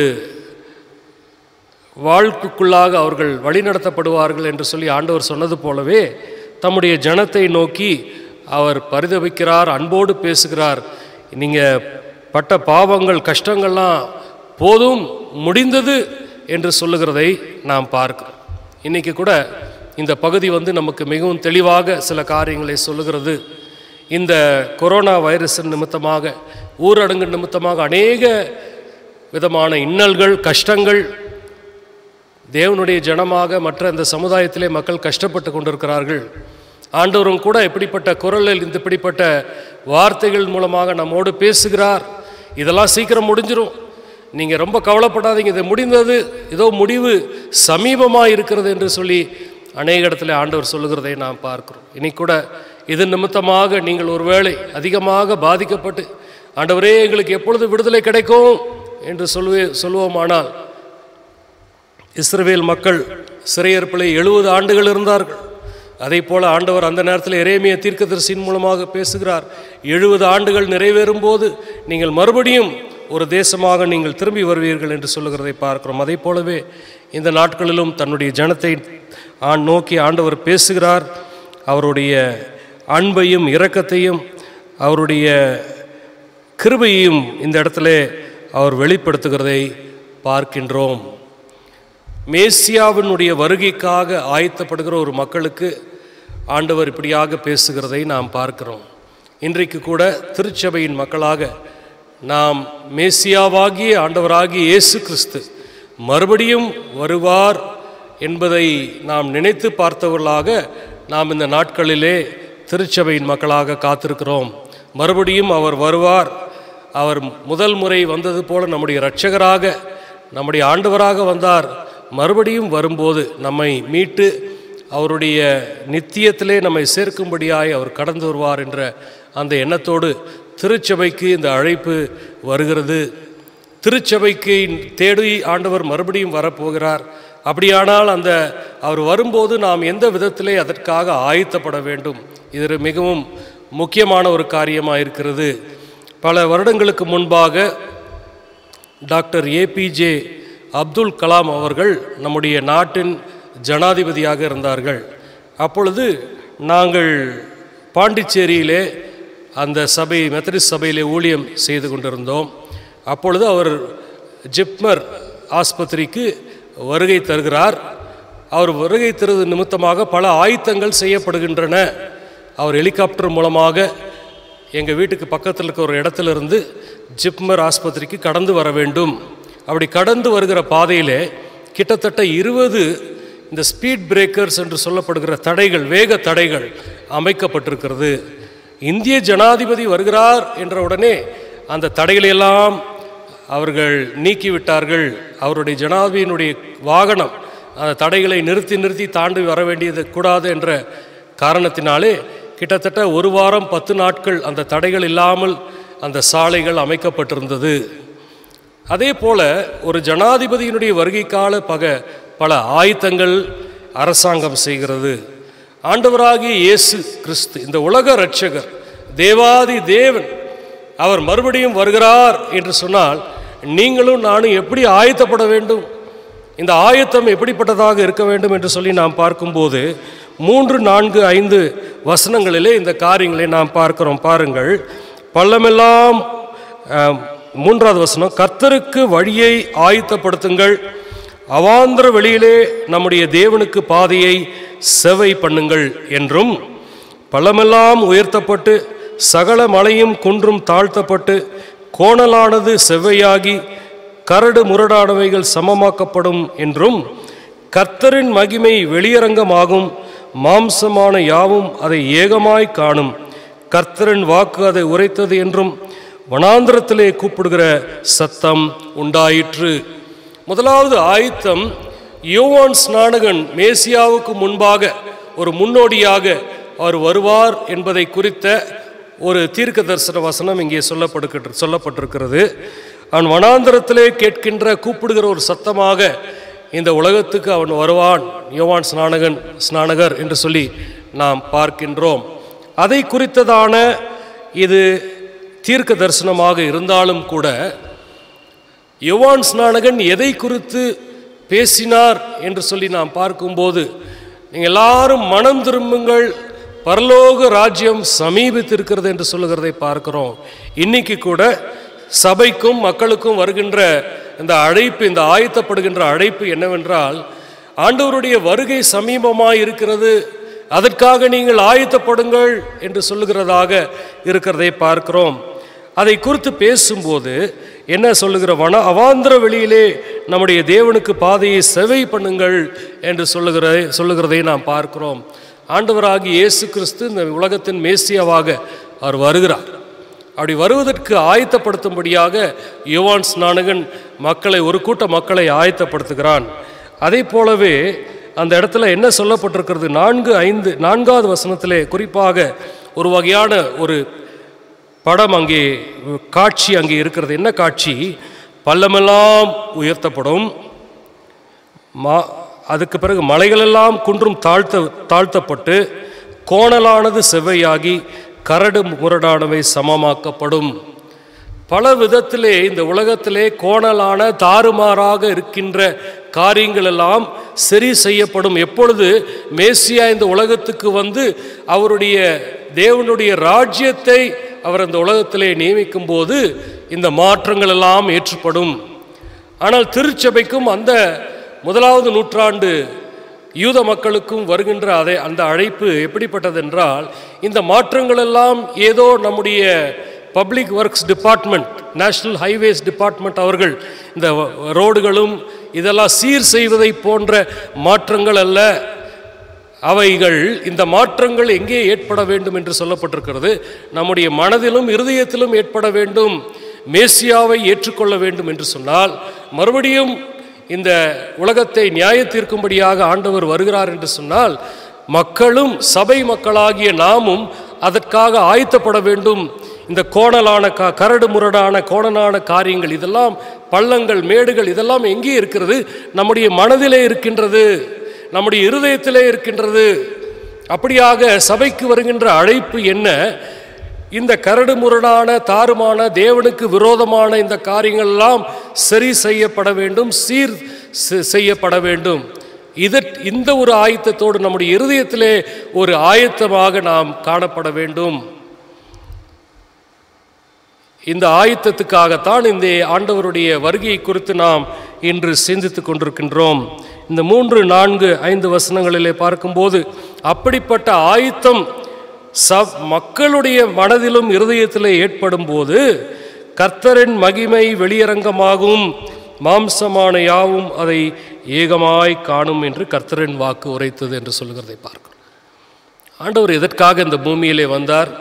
வாழ்க்கைக்குள்ளாக அவர்கள் வழிநடத்தப்படுவார்கள் என்று சொல்லி ஆண்டவர் சொன்னது போலவே தம்முடைய ஜனத்தை நோக்கி அவர் பரிதபிக்கிறார் அன்போடு பேசுகிறார் நீங்கள் பட்ட பாவங்கள் கஷ்டங்கள்லாம் போதும் முடிந்தது என்று சொல்லுகிறதை நாம் பார்க்கிறோம் இன்னைக்கு கூட இந்த பகுதி வந்து நமக்கு மிகவும் தெளிவாக சில காரியங்களை சொல்லுகிறது இந்த கொரோனா வைரஸின் நிமித்தமாக ஊரடங்கு நிமித்தமாக அநேக விதமான இன்னல்கள் கஷ்டங்கள் தேவனுடைய ஜனமாக மற்ற இந்த சமுதாயத்திலே மக்கள் கஷ்டப்பட்டு கொண்டிருக்கிறார்கள் ஆண்டவரும் கூட இப்படிப்பட்ட குரலில் இந்த இப்படிப்பட்ட வார்த்தைகள் மூலமாக நம்மோடு பேசுகிறார் இதெல்லாம் சீக்கிரம் முடிஞ்சிரும் நீங்கள் ரொம்ப கவலைப்படாதீங்க இது முடிந்தது ஏதோ முடிவு சமீபமாக இருக்கிறது என்று சொல்லி அநேக இடத்துல ஆண்டவர் சொல்லுகிறதை நாம் பார்க்கிறோம் இன்னைக்கு கூட இது நிமித்தமாக நீங்கள் ஒருவேளை அதிகமாக பாதிக்கப்பட்டு ஆண்டவரே எங்களுக்கு எப்பொழுது விடுதலை கிடைக்கும் என்று சொல்லுவே சொல்லுவோமானால் இஸ்ரவேல் மக்கள் சிறையிருப்பிலே எழுபது ஆண்டுகள் இருந்தார்கள் அதே போல ஆண்டவர் அந்த நேரத்தில் எரேமிய தீர்க்கதரிசியின் மூலமாக பேசுகிறார் எழுபது ஆண்டுகள் நிறைவேறும் போது நீங்கள் மறுபடியும் ஒரு தேசமாக நீங்கள் திரும்பி வருவீர்கள் என்று சொல்லுகிறதை பார்க்கிறோம் அதே போலவே இந்த நாட்களிலும் தன்னுடைய ஜனத்தை ஆண் நோக்கி ஆண்டவர் பேசுகிறார் அவருடைய அன்பையும் இரக்கத்தையும் அவருடைய கிருபையையும் இந்த இடத்துல அவர் வெளிப்படுத்துகிறதை பார்க்கின்றோம் மேசியாவினுடைய வருகைக்காக ஆயத்தப்படுகிற ஒரு மக்களுக்கு ஆண்டவர் இப்படியாக பேசுகிறதை நாம் பார்க்கிறோம் இன்றைக்கு கூட திருச்சபையின் மக்களாக நாம் மேசியாவாகிய ஆண்டவராகிய இயேசு கிறிஸ்து மறுபடியும் வருவார் என்பதை நாம் நினைத்து பார்த்தவர்களாக நாம் இந்த நாட்களிலே திருச்சபையின் மக்களாக காத்திருக்கிறோம் மறுபடியும் அவர் வருவார் அவர் முதல் முறை வந்தது போல நம்முடைய இரட்சகராக நம்முடைய ஆண்டவராக வந்தார் மறுபடியும் வரும்போது நம்மை மீட்டு அவருடைய நித்தியத்திலே நம்மை சேர்க்கும்படியாய் அவர் கடந்து வருவார் என்ற அந்த எண்ணத்தோடு திருச்சபைக்கு இந்த அழைப்பு வருகிறது திருச்சபைக்கு தேடி ஆண்டவர் மறுபடியும் வரப்போகிறார் அப்படியானால் அந்த அவர் வரும்போது நாம் எந்த விதத்திலே அதற்காக ஆயத்தப்பட வேண்டும் இது மிகவும் முக்கியமான ஒரு காரியமாக இருக்கிறது பல வருடங்களுக்கு முன்பாக டாக்டர் ஏபிஜே அப்துல் கலாம் அவர்கள் நம்முடைய நாட்டின் ஜனாதிபதியாக இருந்தார்கள் அப்பொழுது நாங்கள் பாண்டிச்சேரியிலே அந்த சபை மெத்தடிஸ்ட் சபையிலே ஊழியம் செய்து கொண்டிருந்தோம் அப்பொழுது அவர் ஜிப்மர் ஆஸ்பத்திரிக்கு வருகை தருகிறார் அவர் வருகை தருவது நிமித்தமாக பல ஆயத்தங்கள் செய்யப்படுகின்றன அவர் ஹெலிகாப்டர் மூலமாக எங்கள் வீட்டுக்கு பக்கத்தில் இருக்க ஒரு இடத்துல இருந்து ஜிப்மர் ஆஸ்பத்திரிக்கு கடந்து வர வேண்டும் அப்படி கடந்து வருகிற பாதையிலே கிட்டத்தட்ட இருபது இந்த ஸ்பீட் பிரேக்கர்ஸ் என்று சொல்லப்படுகிற தடைகள் வேக தடைகள் அமைக்கப்பட்டிருக்கிறது இந்திய ஜனாதிபதி வருகிறார் என்ற உடனே அந்த தடைகளையெல்லாம் அவர்கள் நீக்கிவிட்டார்கள் அவருடைய ஜனாதிபதியினுடைய வாகனம் அந்த தடைகளை நிறுத்தி நிறுத்தி தாண்டி வர வேண்டியது கூடாது என்ற காரணத்தினாலே கிட்டத்தட்ட ஒரு வாரம் பத்து நாட்கள் அந்த தடைகள் இல்லாமல் அந்த சாலைகள் அமைக்கப்பட்டிருந்தது அதே போல ஒரு ஜனாதிபதியினுடைய வருகைக்கால பக பல ஆயத்தங்கள் அரசாங்கம் செய்கிறது ஆண்டவராகிய இயேசு கிறிஸ்து இந்த உலக இரட்சகர் தேவாதி தேவன் அவர் மறுபடியும் வருகிறார் என்று சொன்னால் நீங்களும் நானும் எப்படி ஆயத்தப்பட வேண்டும் இந்த ஆயத்தம் எப்படிப்பட்டதாக இருக்க வேண்டும் என்று சொல்லி நாம் பார்க்கும்போது மூன்று நான்கு ஐந்து வசனங்களிலே இந்த காரியங்களை நாம் பார்க்கிறோம் பாருங்கள் பள்ளமெல்லாம் ஆம், மூன்றாவது வசனம் கர்த்தருக்கு வழியை ஆயத்தப்படுத்துங்கள் அவாந்திர வெளியிலே நம்முடைய தேவனுக்கு பாதையை செவை பண்ணுங்கள் என்றும் பள்ளமெல்லாம் உயர்த்தப்பட்டு சகல மலையும் குன்றும் தாழ்த்தப்பட்டு கோணலானது செவ்வையாகி கரடு முரடானவைகள் சமமாக்கப்படும் என்றும் கர்த்தரின் மகிமை வெளியரங்கமாகும் மாம்சமான யாவும் அதை ஏகமாய் காணும் கர்த்தரின் வாக்கு அதை உரைத்தது என்றும் வனாந்திரத்திலே கூப்பிடுகிற சத்தம் உண்டாயிற்று முதலாவது ஆயத்தம் யோவான் ஸ்நானகன் மேசியாவுக்கு முன்பாக ஒரு முன்னோடியாக அவர் வருவார் என்பதை குறித்த ஒரு தீர்க்க தரிசன வசனம் இங்கே சொல்லப்படுகிற சொல்லப்பட்டிருக்கிறது அவன் வனாந்தரத்திலே கேட்கின்ற கூப்பிடுகிற ஒரு சத்தமாக இந்த உலகத்துக்கு அவன் வருவான் யோவான் ஸ்நானகன் ஸ்நானகர் என்று சொல்லி நாம் பார்க்கின்றோம் அதை குறித்ததான இது தீர்க்க தரிசனமாக இருந்தாலும் கூட யோவான் ஸ்நானகன் எதை குறித்து பேசினார் என்று சொல்லி நாம் பார்க்கும்போது நீங்கள் எல்லாரும் மனம் திரும்புங்கள் பரலோக ராஜ்யம் சமீபித்திருக்கிறது என்று சொல்லுகிறதை பார்க்கிறோம் இன்னைக்கு கூட சபைக்கும் மக்களுக்கும் வருகின்ற இந்த அழைப்பு இந்த ஆயத்தப்படுகின்ற அழைப்பு என்னவென்றால் ஆண்டவருடைய வருகை சமீபமாய் இருக்கிறது அதற்காக நீங்கள் ஆயத்தப்படுங்கள் என்று சொல்லுகிறதாக இருக்கிறதை பார்க்கிறோம் அதை குறித்து பேசும்போது என்ன சொல்லுகிற வன அவாந்திர வெளியிலே நம்முடைய தேவனுக்கு பாதையை செவை பண்ணுங்கள் என்று சொல்லுகிற சொல்லுகிறதை நாம் பார்க்கிறோம் ஆண்டவராகி இயேசு கிறிஸ்து இந்த உலகத்தின் மேசியாவாக அவர் வருகிறார் அப்படி வருவதற்கு ஆயத்தப்படுத்தும்படியாக யுவான் ஸ்நானகன் மக்களை ஒரு கூட்ட மக்களை ஆயத்தப்படுத்துகிறான் அதே போலவே அந்த இடத்துல என்ன சொல்லப்பட்டிருக்கிறது நான்கு ஐந்து நான்காவது வசனத்திலே குறிப்பாக ஒரு வகையான ஒரு படம் அங்கே காட்சி அங்கே இருக்கிறது என்ன காட்சி பள்ளமெல்லாம் உயர்த்தப்படும் மா அதுக்கு பிறகு மலைகளெல்லாம் குன்றும் தாழ்த்த தாழ்த்தப்பட்டு கோணலானது செவ்வையாகி கரடு முரடானவை சமமாக்கப்படும் பல விதத்திலே இந்த உலகத்திலே கோணலான தாறுமாறாக இருக்கின்ற காரியங்கள் எல்லாம் சரி செய்யப்படும் எப்பொழுது மேசியா இந்த உலகத்துக்கு வந்து அவருடைய தேவனுடைய ராஜ்யத்தை அவர் அந்த உலகத்திலே நியமிக்கும் போது இந்த மாற்றங்கள் எல்லாம் ஏற்றுப்படும் ஆனால் திருச்சபைக்கும் அந்த முதலாவது நூற்றாண்டு யூத மக்களுக்கும் வருகின்ற அதை அந்த அழைப்பு எப்படிப்பட்டது என்றால் இந்த மாற்றங்கள் எல்லாம் ஏதோ நம்முடைய public works department national highways department அவர்கள் இந்த ரோடுகளும் இதெல்லாம் சீர் செய்வதை போன்ற மாற்றங்கள் அல்ல அவைகள் இந்த மாற்றங்கள் எங்கே ஏற்பட வேண்டும் என்று சொல்லப்பட்டிருக்கிறது நம்முடைய மனதிலும் இருதயத்திலும் ஏற்பட வேண்டும் மேசியாவை ஏற்றுக்கொள்ள வேண்டும் என்று சொன்னால் மறுபடியும் இந்த உலகத்தை நியாய தீர்க்கும்படியாக ஆண்டவர் வருகிறார் என்று சொன்னால் மக்களும் சபை மக்களாகிய நாமும் அதற்காக ஆயத்தப்பட வேண்டும் இந்த கோணலான க கரடு முரடான கோணலான காரியங்கள் இதெல்லாம் பள்ளங்கள் மேடுகள் இதெல்லாம் எங்கே இருக்கிறது நம்முடைய மனதிலே இருக்கின்றது நம்முடைய இருதயத்திலே இருக்கின்றது அப்படியாக சபைக்கு வருகின்ற அழைப்பு என்ன இந்த கரடு முரடான தாறுமான தேவனுக்கு விரோதமான இந்த காரியங்கள் எல்லாம் சரி செய்யப்பட வேண்டும் சீர் செ- செய்யப்பட வேண்டும் இதற் இந்த ஒரு ஆயத்தத்தோடு நம்முடைய இருதயத்திலே ஒரு ஆயத்தமாக நாம் காணப்பட வேண்டும் இந்த ஆயத்தத்துக்காகத்தான் இந்த ஆண்டவருடைய வருகையை குறித்து நாம் இன்று சிந்தித்துக் கொண்டிருக்கின்றோம் இந்த மூன்று நான்கு ஐந்து வசனங்களிலே பார்க்கும்போது அப்படிப்பட்ட ஆயத்தம் சப் மக்களுடைய மனதிலும் இருதயத்திலே ஏற்படும் போது கர்த்தரின் மகிமை வெளியரங்கமாகும் மாம்சமான யாவும் அதை ஏகமாய் காணும் என்று கர்த்தரின் வாக்கு உரைத்தது என்று சொல்லுகிறதை பார்க்கிறோம் ஆண்டவர் எதற்காக இந்த பூமியிலே வந்தார்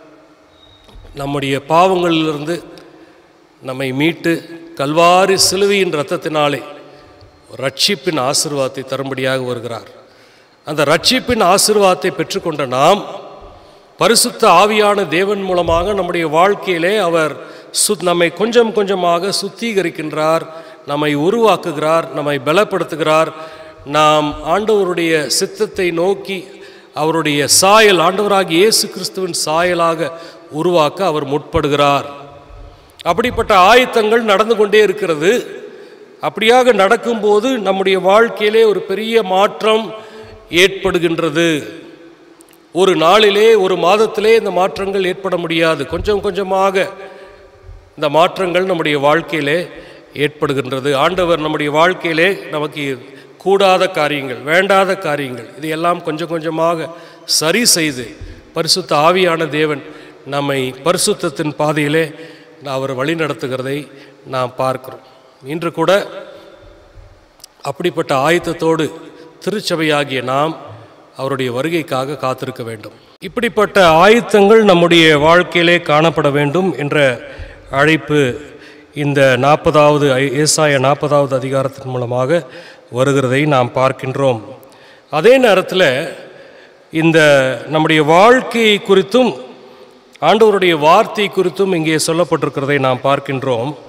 நம்முடைய பாவங்களிலிருந்து நம்மை மீட்டு கல்வாரி சிலுவையின் இரத்தத்தினாலே ரட்சிப்பின் ஆசீர்வாதத்தை தரும்படியாக வருகிறார் அந்த ரட்சிப்பின் ஆசீர்வாதத்தை பெற்றுக்கொண்ட நாம் பரிசுத்த ஆவியான தேவன் மூலமாக நம்முடைய வாழ்க்கையிலே அவர் சு நம்மை கொஞ்சம் கொஞ்சமாக சுத்திகரிக்கின்றார் நம்மை உருவாக்குகிறார் நம்மை பலப்படுத்துகிறார் நாம் ஆண்டவருடைய சித்தத்தை நோக்கி அவருடைய சாயல் ஆண்டவராகிய இயேசு கிறிஸ்துவின் சாயலாக உருவாக்க அவர் முற்படுகிறார் அப்படிப்பட்ட ஆயத்தங்கள் நடந்து கொண்டே இருக்கிறது அப்படியாக நடக்கும்போது நம்முடைய வாழ்க்கையிலே ஒரு பெரிய மாற்றம் ஏற்படுகின்றது ஒரு நாளிலே ஒரு மாதத்திலே இந்த மாற்றங்கள் ஏற்பட முடியாது கொஞ்சம் கொஞ்சமாக இந்த மாற்றங்கள் நம்முடைய வாழ்க்கையிலே ஏற்படுகின்றது ஆண்டவர் நம்முடைய வாழ்க்கையிலே நமக்கு கூடாத காரியங்கள் வேண்டாத காரியங்கள் இதையெல்லாம் கொஞ்சம் கொஞ்சமாக சரி செய்து பரிசுத்த ஆவியான தேவன் நம்மை பரிசுத்தத்தின் பாதையிலே அவர் வழி நடத்துகிறதை நாம் பார்க்கிறோம் இன்று கூட அப்படிப்பட்ட ஆயத்தத்தோடு திருச்சபையாகிய நாம் அவருடைய வருகைக்காக காத்திருக்க வேண்டும் இப்படிப்பட்ட ஆயத்தங்கள் நம்முடைய வாழ்க்கையிலே காணப்பட வேண்டும் என்ற அழைப்பு இந்த நாற்பதாவது ஏசாய நாற்பதாவது அதிகாரத்தின் மூலமாக வருகிறதை நாம் பார்க்கின்றோம் அதே நேரத்தில் இந்த நம்முடைய வாழ்க்கையை குறித்தும் ஆண்டவருடைய வார்த்தை குறித்தும் இங்கே சொல்லப்பட்டிருக்கிறதை நாம் பார்க்கின்றோம்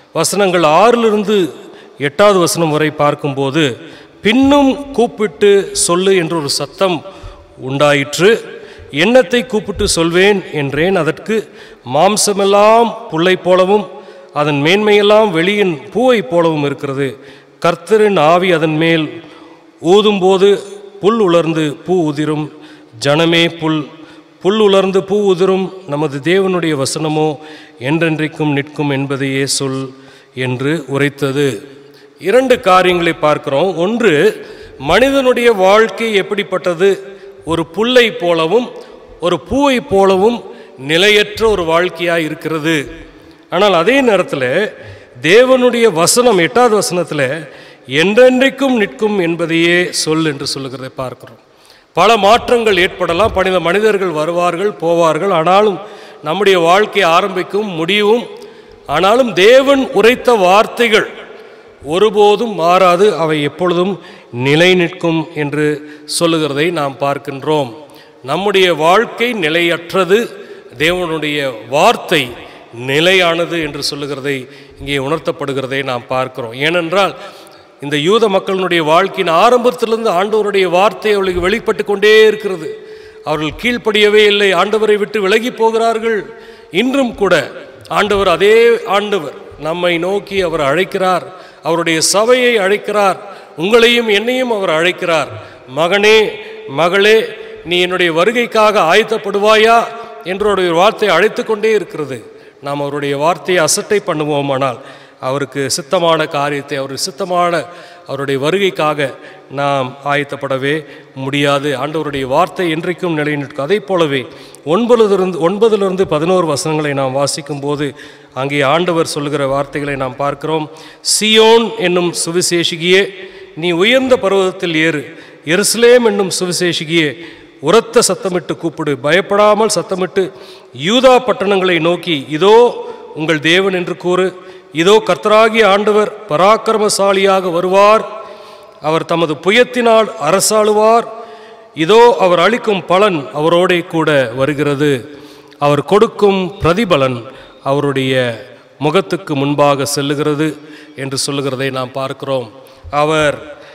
வசனங்கள் ஆறிலிருந்து எட்டாவது வசனம் வரை பார்க்கும்போது பின்னும் கூப்பிட்டு சொல்லு என்ற ஒரு சத்தம் உண்டாயிற்று எண்ணத்தை கூப்பிட்டு சொல்வேன் என்றேன் அதற்கு மாம்சமெல்லாம் புல்லை போலவும் அதன் மேன்மையெல்லாம் வெளியின் பூவைப் போலவும் இருக்கிறது கர்த்தரின் ஆவி அதன் மேல் ஊதும்போது புல் உலர்ந்து பூ உதிரும் ஜனமே புல் புல் உலர்ந்து பூ உதிரும் நமது தேவனுடைய வசனமோ என்றென்றைக்கும் நிற்கும் என்பதையே சொல் என்று உரைத்தது இரண்டு காரியங்களை பார்க்கிறோம் ஒன்று மனிதனுடைய வாழ்க்கை எப்படிப்பட்டது ஒரு புல்லை போலவும் ஒரு பூவை போலவும் நிலையற்ற ஒரு வாழ்க்கையாக இருக்கிறது ஆனால் அதே நேரத்தில் தேவனுடைய வசனம் எட்டாவது வசனத்தில் என்றென்றைக்கும் நிற்கும் என்பதையே சொல் என்று சொல்லுகிறதை பார்க்கிறோம் பல மாற்றங்கள் ஏற்படலாம் பணித மனிதர்கள் வருவார்கள் போவார்கள் ஆனாலும் நம்முடைய வாழ்க்கை ஆரம்பிக்கும் முடிவும் ஆனாலும் தேவன் உரைத்த வார்த்தைகள் ஒருபோதும் மாறாது அவை எப்பொழுதும் நிலை நிற்கும் என்று சொல்லுகிறதை நாம் பார்க்கின்றோம் நம்முடைய வாழ்க்கை நிலையற்றது தேவனுடைய வார்த்தை நிலையானது என்று சொல்லுகிறதை இங்கே உணர்த்தப்படுகிறதை நாம் பார்க்கிறோம் ஏனென்றால் இந்த யூத மக்களினுடைய வாழ்க்கையின் ஆரம்பத்திலிருந்து ஆண்டவருடைய வார்த்தை அவளுக்கு வெளிப்பட்டு கொண்டே இருக்கிறது அவர்கள் கீழ்ப்படியவே இல்லை ஆண்டவரை விட்டு விலகி போகிறார்கள் இன்றும் கூட ஆண்டவர் அதே ஆண்டவர் நம்மை நோக்கி அவர் அழைக்கிறார் அவருடைய சபையை அழைக்கிறார் உங்களையும் என்னையும் அவர் அழைக்கிறார் மகனே மகளே நீ என்னுடைய வருகைக்காக ஆயத்தப்படுவாயா என்றுடைய வார்த்தை அழைத்து கொண்டே இருக்கிறது நாம் அவருடைய வார்த்தையை அசட்டை பண்ணுவோமானால் அவருக்கு சித்தமான காரியத்தை அவர் சித்தமான அவருடைய வருகைக்காக நாம் ஆயத்தப்படவே முடியாது ஆண்டவருடைய வார்த்தை என்றைக்கும் நிலைநிற்கும் அதே போலவே ஒன்பதிலிருந்து ஒன்பதிலிருந்து பதினோரு வசனங்களை நாம் வாசிக்கும் போது அங்கே ஆண்டவர் சொல்லுகிற வார்த்தைகளை நாம் பார்க்கிறோம் சியோன் என்னும் சுவிசேஷிகியே நீ உயர்ந்த பர்வதத்தில் ஏறு எருசலேம் என்னும் சுவிசேஷிகியே உரத்த சத்தமிட்டு கூப்பிடு பயப்படாமல் சத்தமிட்டு யூதா பட்டணங்களை நோக்கி இதோ உங்கள் தேவன் என்று கூறு இதோ கர்த்தராகிய ஆண்டவர் பராக்கிரமசாலியாக வருவார் அவர் தமது புயத்தினால் அரசாளுவார் இதோ அவர் அளிக்கும் பலன் அவரோடே கூட வருகிறது அவர் கொடுக்கும் பிரதிபலன் அவருடைய முகத்துக்கு முன்பாக செல்லுகிறது என்று சொல்லுகிறதை நாம் பார்க்கிறோம் அவர்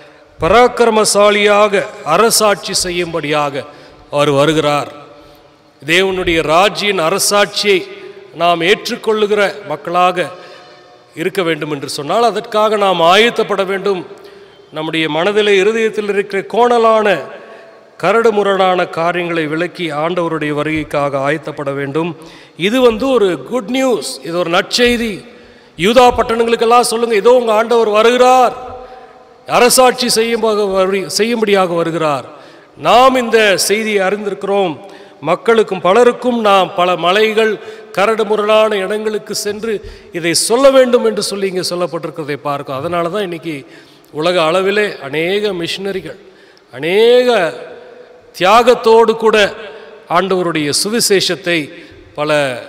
பராக்கிரமசாலியாக அரசாட்சி செய்யும்படியாக அவர் வருகிறார் தேவனுடைய ராஜ்யின் அரசாட்சியை நாம் ஏற்றுக்கொள்ளுகிற மக்களாக இருக்க வேண்டும் என்று சொன்னால் அதற்காக நாம் ஆயத்தப்பட வேண்டும் நம்முடைய மனதில் இருதயத்தில் இருக்கிற கோணலான கரடுமுரடான காரியங்களை விலக்கி ஆண்டவருடைய வருகைக்காக ஆயத்தப்பட வேண்டும் இது வந்து ஒரு குட் நியூஸ் இது ஒரு நற்செய்தி யூதா பட்டணங்களுக்கெல்லாம் சொல்லுங்க இதோ உங்க ஆண்டவர் வருகிறார் அரசாட்சி செய்யும் செய்யும்படியாக வருகிறார் நாம் இந்த செய்தியை அறிந்திருக்கிறோம் மக்களுக்கும் பலருக்கும் நாம் பல மலைகள் கரடு முரடான இடங்களுக்கு சென்று இதை சொல்ல வேண்டும் என்று சொல்லி இங்கே சொல்லப்பட்டிருக்கிறதை பார்க்கும் அதனால தான் இன்னைக்கு உலக அளவிலே அநேக மிஷினரிகள் அநேக தியாகத்தோடு கூட ஆண்டவருடைய சுவிசேஷத்தை பல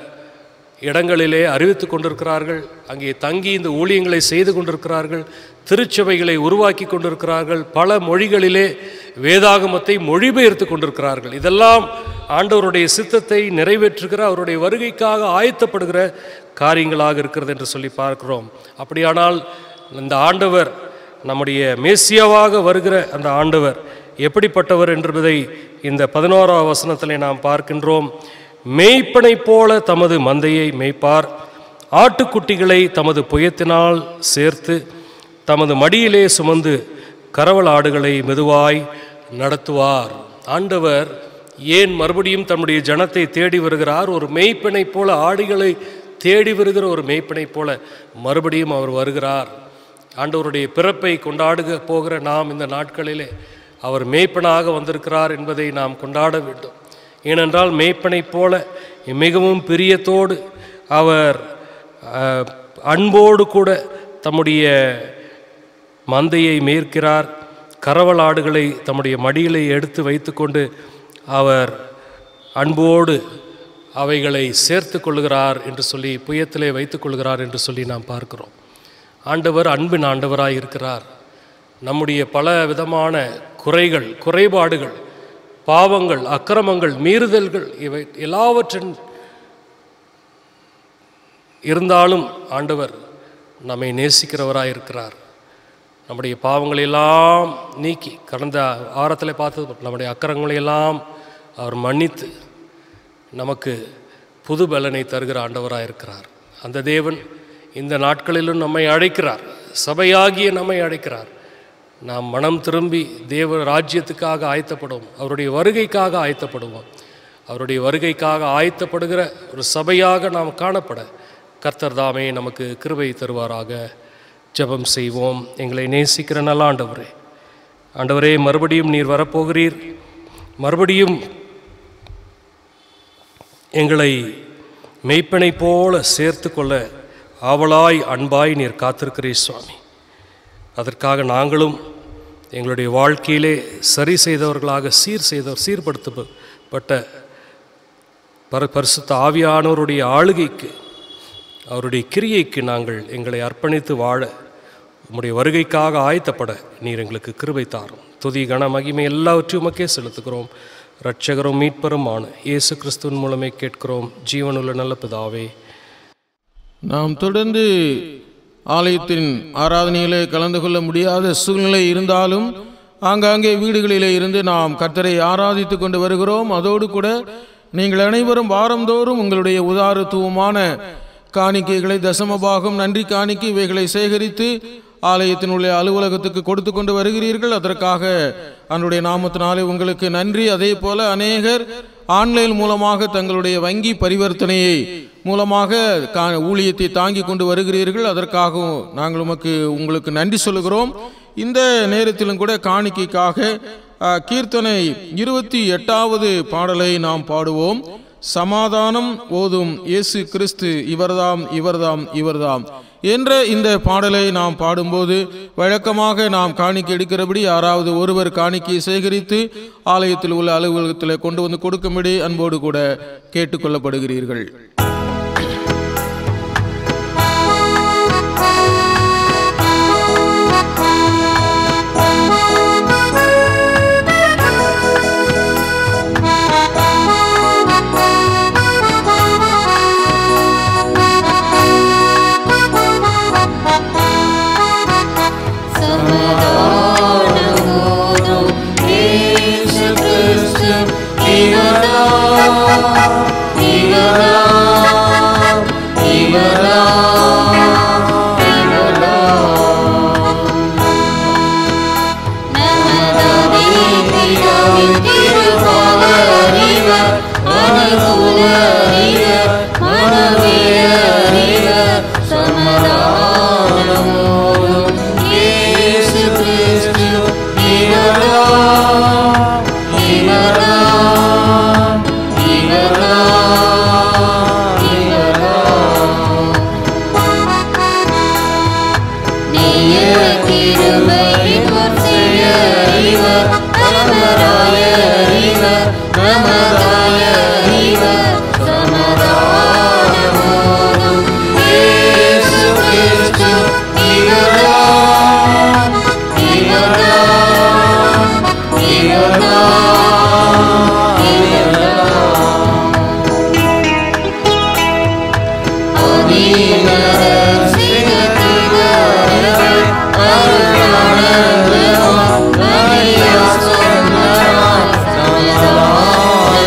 இடங்களிலே அறிவித்து கொண்டிருக்கிறார்கள் அங்கே தங்கி இந்த ஊழியங்களை செய்து கொண்டிருக்கிறார்கள் திருச்சபைகளை உருவாக்கி கொண்டிருக்கிறார்கள் பல மொழிகளிலே வேதாகமத்தை மொழிபெயர்த்து கொண்டிருக்கிறார்கள் இதெல்லாம் ஆண்டவருடைய சித்தத்தை நிறைவேற்றுகிற அவருடைய வருகைக்காக ஆயத்தப்படுகிற காரியங்களாக இருக்கிறது என்று சொல்லி பார்க்கிறோம் அப்படியானால் இந்த ஆண்டவர் நம்முடைய மேசியாவாக வருகிற அந்த ஆண்டவர் எப்படிப்பட்டவர் என்பதை இந்த பதினோராம் வசனத்திலே நாம் பார்க்கின்றோம் மேய்ப்பனை போல தமது மந்தையை மேய்ப்பார் ஆட்டுக்குட்டிகளை தமது புயத்தினால் சேர்த்து தமது மடியிலே சுமந்து கரவல் ஆடுகளை மெதுவாய் நடத்துவார் ஆண்டவர் ஏன் மறுபடியும் தம்முடைய ஜனத்தை தேடி வருகிறார் ஒரு மேய்ப்பனைப் போல ஆடுகளை தேடி வருகிற ஒரு மேய்ப்பனைப் போல மறுபடியும் அவர் வருகிறார் ஆண்டவருடைய பிறப்பை கொண்டாடுக போகிற நாம் இந்த நாட்களிலே அவர் மேய்ப்பனாக வந்திருக்கிறார் என்பதை நாம் கொண்டாட வேண்டும் ஏனென்றால் மேய்ப்பனைப் போல மிகவும் பிரியத்தோடு அவர் அஹ், அன்போடு கூட தம்முடைய மந்தையை மேற்கிறார் கரவல் ஆடுகளை தம்முடைய மடியிலே எடுத்து வைத்துக்கொண்டு அவர் அன்போடு அவைகளை சேர்த்து கொள்கிறார் என்று சொல்லி புயத்திலே வைத்துக் கொள்கிறார் என்று சொல்லி நாம் பார்க்கிறோம் ஆண்டவர் அன்பின் ஆண்டவராய் இருக்கிறார் நம்முடைய பல விதமான குறைகள் குறைபாடுகள் பாவங்கள் அக்கிரமங்கள் மீறுதல்கள் இவை எல்லாவற்றின் இருந்தாலும் ஆண்டவர் நம்மை நேசிக்கிறவராக இருக்கிறார் நம்முடைய பாவங்களை எல்லாம் நீக்கி கடந்த ஆரத்தில் பார்த்து நம்முடைய அக்கறங்களை எல்லாம் அவர் மன்னித்து நமக்கு புது பலனை தருகிற ஆண்டவராக இருக்கிறார் அந்த தேவன் இந்த நாட்களிலும் நம்மை அழைக்கிறார் சபையாகிய நம்மை அழைக்கிறார் நாம் மனம் திரும்பி தேவ ராஜ்யத்துக்காக ஆயத்தப்படுவோம் அவருடைய வருகைக்காக ஆயத்தப்படுவோம் அவருடைய வருகைக்காக ஆயத்தப்படுகிற ஒரு சபையாக நாம் காணப்பட கர்த்தர் தாமே நமக்கு கிருபை தருவாராக ஜெபம் செய்வோம் எங்களை நேசிக்கிற நல்ல ஆண்டவரே ஆண்டவரே மறுபடியும் நீர் வரப்போகிறீர் மறுபடியும் எங்களை மெய்ப்பனை போல சேர்த்து கொள்ள ஆவலாய் அன்பாய் நீர் காத்திருக்கிறீர் சுவாமி அதற்காக நாங்களும் எங்களுடைய வாழ்க்கையிலே சரி செய்தவர்களாக சீர் செய்தவர் சீர்படுத்தப்பட்ட பர பரிசுத்த ஆவியானவருடைய ஆளுகைக்கு அவருடைய கிரியைக்கு நாங்கள் எங்களை அர்ப்பணித்து வாழ உம்முடைய வருகைக்காக ஆயத்தப்பட நீர் எங்களுக்கு கிருபை தாரும் துதி கன மகிமை எல்லாவற்றையும் உமக்கே செலுத்துகிறோம் இரட்சகரும் மீட்பருமான இயேசு கிறிஸ்துவின் மூலமே கேட்கிறோம் ஜீவனுள்ள நல்ல பிதாவே நாம் தொடர்ந்து ஆலயத்தின் ஆராதனையிலே கலந்து கொள்ள முடியாத சூழ்நிலை இருந்தாலும் ஆங்காங்கே வீடுகளிலே இருந்து நாம் கர்த்தரை ஆராதித்து கொண்டு வருகிறோம் அதோடு கூட நீங்கள் அனைவரும் வாரந்தோறும் உங்களுடைய உதாரத்துவமான காணிக்கைகளை தசமபாகம் நன்றி காணிக்கை இவைகளை சேகரித்து ஆலயத்தினுடைய அலுவலகத்துக்கு கொடுத்து கொண்டு வருகிறீர்கள் அதற்காக அவனுடைய நாமத்தினாலே உங்களுக்கு நன்றி அதே போல அநேகர் ஆன்லைன் மூலமாக தங்களுடைய வங்கி பரிவர்த்தனையை மூலமாக கா- ஊழியத்தை தாங்கி கொண்டு வருகிறீர்கள் அதற்காகவும் நாங்கள் உமக்கு உங்களுக்கு நன்றி சொல்லுகிறோம் இந்த நேரத்திலும் கூட காணிக்கைக்காக ஆ, கீர்த்தனை இருபத்தி எட்டாவது பாடலை நாம் பாடுவோம் சமாதானம் ஓதும் இயேசு கிறிஸ்து இவர்தாம் இவர்தாம் இவர்தாம் என்ற இந்த பாடலை நாம் பாடும்போது வழக்கமாக நாம் காணிக்கை எடுக்கிறபடி யாராவது ஒருவர் காணிக்கையை சேகரித்து ஆலயத்தில் உள்ள அலுவலகத்தில் கொண்டு வந்து கொடுக்கும்படி அன்போடு கூட கேட்டுக்கொள்ளப்படுகிறீர்கள் சமாதானமோதும் இயேசு கிறிஸ்து இவர்தாம், இவர்தாம், இவர்தாம், இவர்தாம். நமதாதி பிதாவின் திருமகன் இவர், அனுகூலர் இவர், மனவேயர் இவர், சமாதானமோதும் இயேசு கிறிஸ்து இவர்தாம், இவர்தாம், இவர்தாம், இவர்தாம். நீய கிருபை இவர் செய்ய இவர் நமதாய இவர் நமதாய இவர் சமாதானமோதும் இயேசு கிறிஸ்து இவர்தாம், இவர்தாம், இவர்தாம், இவர்தாம். ஆதியினர் சிவத்தினர் அருளானந்தம் மரியா சொன்னார் சமாதானமோதும்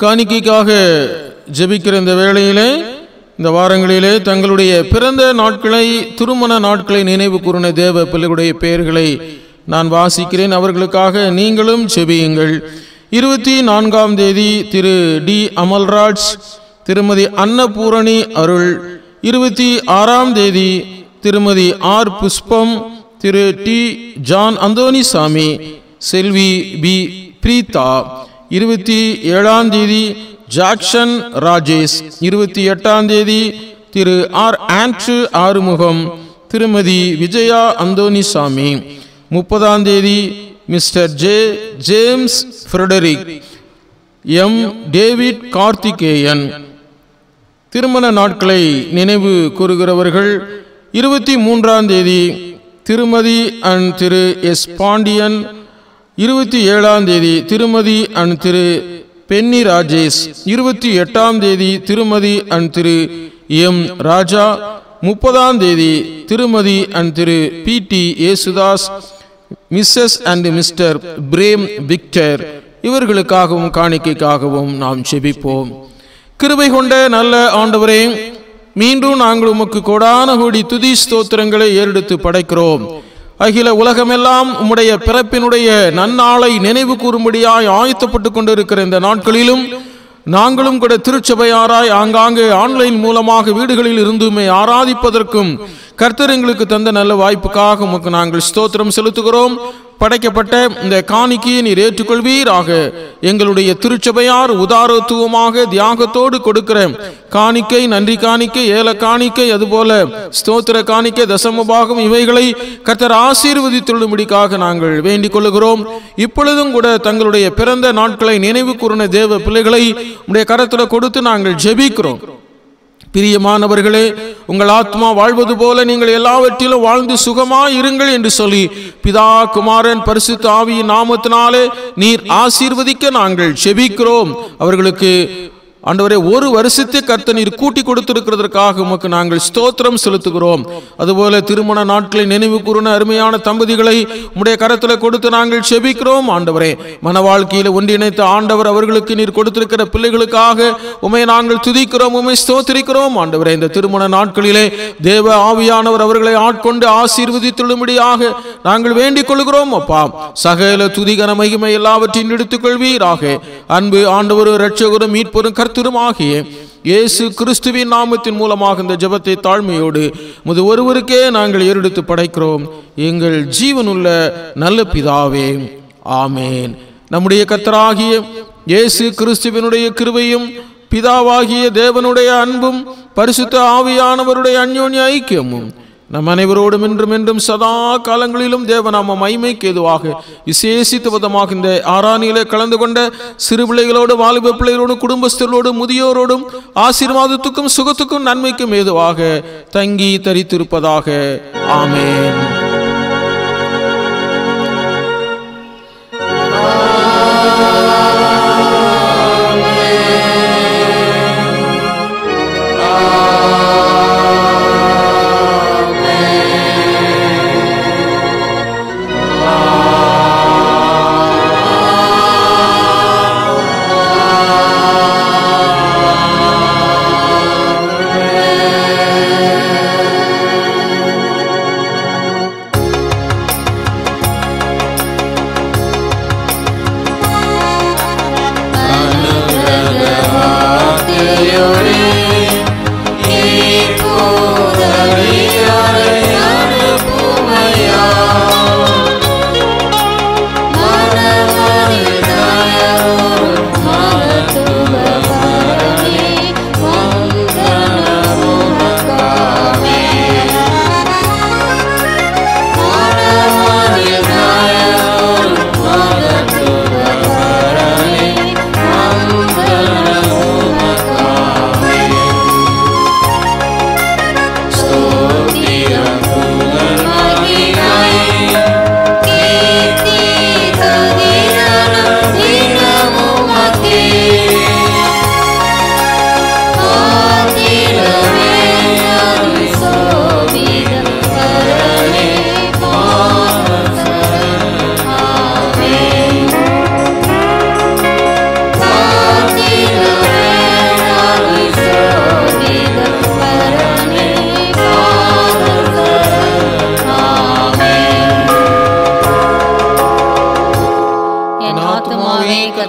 காணிக்கைக்காக ஜெபிக்கிற இந்த வேளையிலே இந்த வாரங்களிலே தங்களுடைய பிறந்த நாட்களை திருமண நாட்களை நினைவு கூறின தேவ பிள்ளைகளுடைய பெயர்களை நான் வாசிக்கிறேன் அவர்களுக்காக நீங்களும் ஜெபியுங்கள் இருபத்தி நான்காம் தேதி திரு டி அமல்ராஜ் திருமதி அன்னபூரணி அருள் இருபத்தி ஆறாம் தேதி திருமதி ஆர் புஷ்பம் திரு டி ஜான் அந்தோனிசாமி செல்வி பி பிரீதா இருபத்தி ஏழாம் தேதி ஜாக்சன் ராஜேஷ் இருபத்தி எட்டாம் தேதி திரு ஆர் ஆண்ட்ரு ஆறுமுகம் திருமதி விஜயா அந்தோனிசாமி முப்பதாம் தேதி Mr J James Frederick M David Karthikeyan திருமண நாட்களை நினைவு கூறுகிறவர்கள் இருபத்தி மூன்றாம் தேதி திருமதி அண்ட் திரு எஸ் பாண்டியன் இருபத்தி ஏழாம் தேதி திருமதி அண்ட் திரு பென்னி ராஜேஷ் இருபத்தி எட்டாம் தேதி திருமதி அண்ட் திரு எம் ராஜா முப்பதாம் தேதி திருமதி அண்ட் திரு P T Yesudas Mrs and Mr Prem Victor இவர்களுக்காகவும் காணிக்கைக்காகவும் நாம் செபிப்போம் கிருபை கொண்ட நல்ல ஆண்டவரே மீண்டும் நாங்கள் உமக்கு கோடான கோடி துதி ஸ்தோத்திரங்களை ஏறெடுத்து படைக்கிறோம் அகில உலகமெல்லாம் உம்முடைய பிறப்பினுடைய நன்னாளை நினைவு கூறும்படியாய் ஆயத்தப்பட்டு கொண்டிருக்கிற இந்த நாட்களிலும் நாங்களும் கூட திருச்சபையாராய் ஆங்காங்கே ஆன்லைன் மூலமாக வீடுகளில் இருந்துமே ஆராதிப்பதற்கும் கர்த்தர் எங்களுக்கு தந்த நல்ல வாய்ப்புக்காக உமக்கு நாங்கள் ஸ்தோத்திரம் செலுத்துகிறோம் படைக்கப்பட்ட இந்த காணிக்கையை நீர் ஏற்றுக்கொள்வீராக எங்களுடைய திருச்சபையார் உதாரத்துவமாக தியாகத்தோடு கொடுக்கிற காணிக்கை நன்றி காணிக்கை ஏல காணிக்கை அதுபோல ஸ்தோத்திர காணிக்கை தசமபாகம் இவைகளை கர்த்தர் ஆசீர்வதித்துள்ளும்படிக்காக நாங்கள் வேண்டிக் கொள்ளுகிறோம் இப்பொழுதும் கூட தங்களுடைய பிறந்த நாட்களை நினைவு கூறின தேவ பிள்ளைகளை உடைய கரத்தில் கொடுத்து நாங்கள் ஜெபிக்கிறோம் பிரியமானவர்களே உங்கள் ஆத்மா வாழ்வது போல நீங்கள் எல்லாவற்றிலும் வாழ்ந்து சுகமாய் இருங்கள் என்று சொல்லி பிதா குமாரன் பரிசுத்த ஆவியின் நாமத்தினாலே நீர் ஆசீர்வதிக்க நாங்கள் செபிக்கிறோம் அவர்களுக்கு ஆண்டவரே ஒரு வருஷத்தை கர்த்த நீர் கூட்டி கொடுத்திருக்கிறதற்காக உமக்கு நாங்கள் ஸ்தோத்திரம் செலுத்துகிறோம் அதுபோல திருமண நாட்களை நினைவு கூறுன அருமையான தம்பதிகளை உம்முடைய கரத்தில் கொடுத்து நாங்கள் செபிக்கிறோம் ஆண்டவரே மன வாழ்க்கையில ஒன்றிணைத்த ஆண்டவர் அவர்களுக்கு நீர் கொடுத்திருக்கிற பிள்ளைகளுக்காக உமை நாங்கள் துதிக்கிறோம் உமை ஸ்தோத்திரிக்கிறோம் ஆண்டவரே இந்த திருமண நாட்களிலே தேவ ஆவியானவர் அவர்களை ஆட்கொண்டு ஆசீர்வதித்துள்ளும்படியாக நாங்கள் வேண்டிக் கொள்கிறோம் அப்பா சகல துதிகன மகிமை எல்லாவற்றையும் எடுத்துக் கொள்வீராக அன்பு ஆண்டவரும் இரட்சகரும் மீட்பரும் கர்த்தருமாகிய இயேசு கிறிஸ்துவின் நாமத்தின் மூலமாக இந்த ஜெபத்தை தாழ்மையோடு முது ஒருவருக்கே நாங்கள் ஏறெடுத்து படைக்கிறோம் எங்கள் ஜீவனுள்ள நல்ல பிதாவே ஆமேன் நம்முடைய கர்த்தராகிய இயேசு கிறிஸ்துவினுடைய கிருபையும் பிதாவாகிய தேவனுடைய அன்பும் பரிசுத்த ஆவியானவருடைய அந்யோன்ய ஐக்கியமும் நம் அனைவரோடும் என்றும் என்றும் சதா காலங்களிலும் தேவநாம மைமைக்கு எதுவாக விசேஷித்த விதமாக இந்த ஆராணியிலே கலந்து கொண்ட சிறு பிள்ளைகளோடு வாலிப பிள்ளைகளோடும் குடும்பஸ்தர்களோடும் முதியோரோடும் ஆசீர்வாதத்துக்கும் சுகத்துக்கும் நன்மைக்கும் ஏதுவாக தங்கி தரித்திருப்பதாக ஆமேன்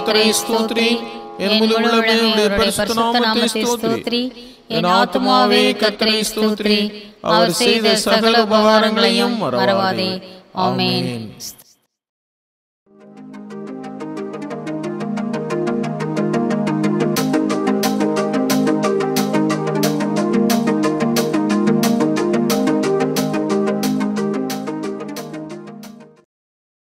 கர்த்தரை ஸ்தோத்ரி என் முழு உள்ளமே உடைய பரிசுத்த நாமத்தை ஸ்தோத்ரி என் ஆத்துமாவே கர்த்தரை ஸ்தோத்ரி அவர் செய்த சகல உபகாரங்களையும் மறவாதே ஆமென்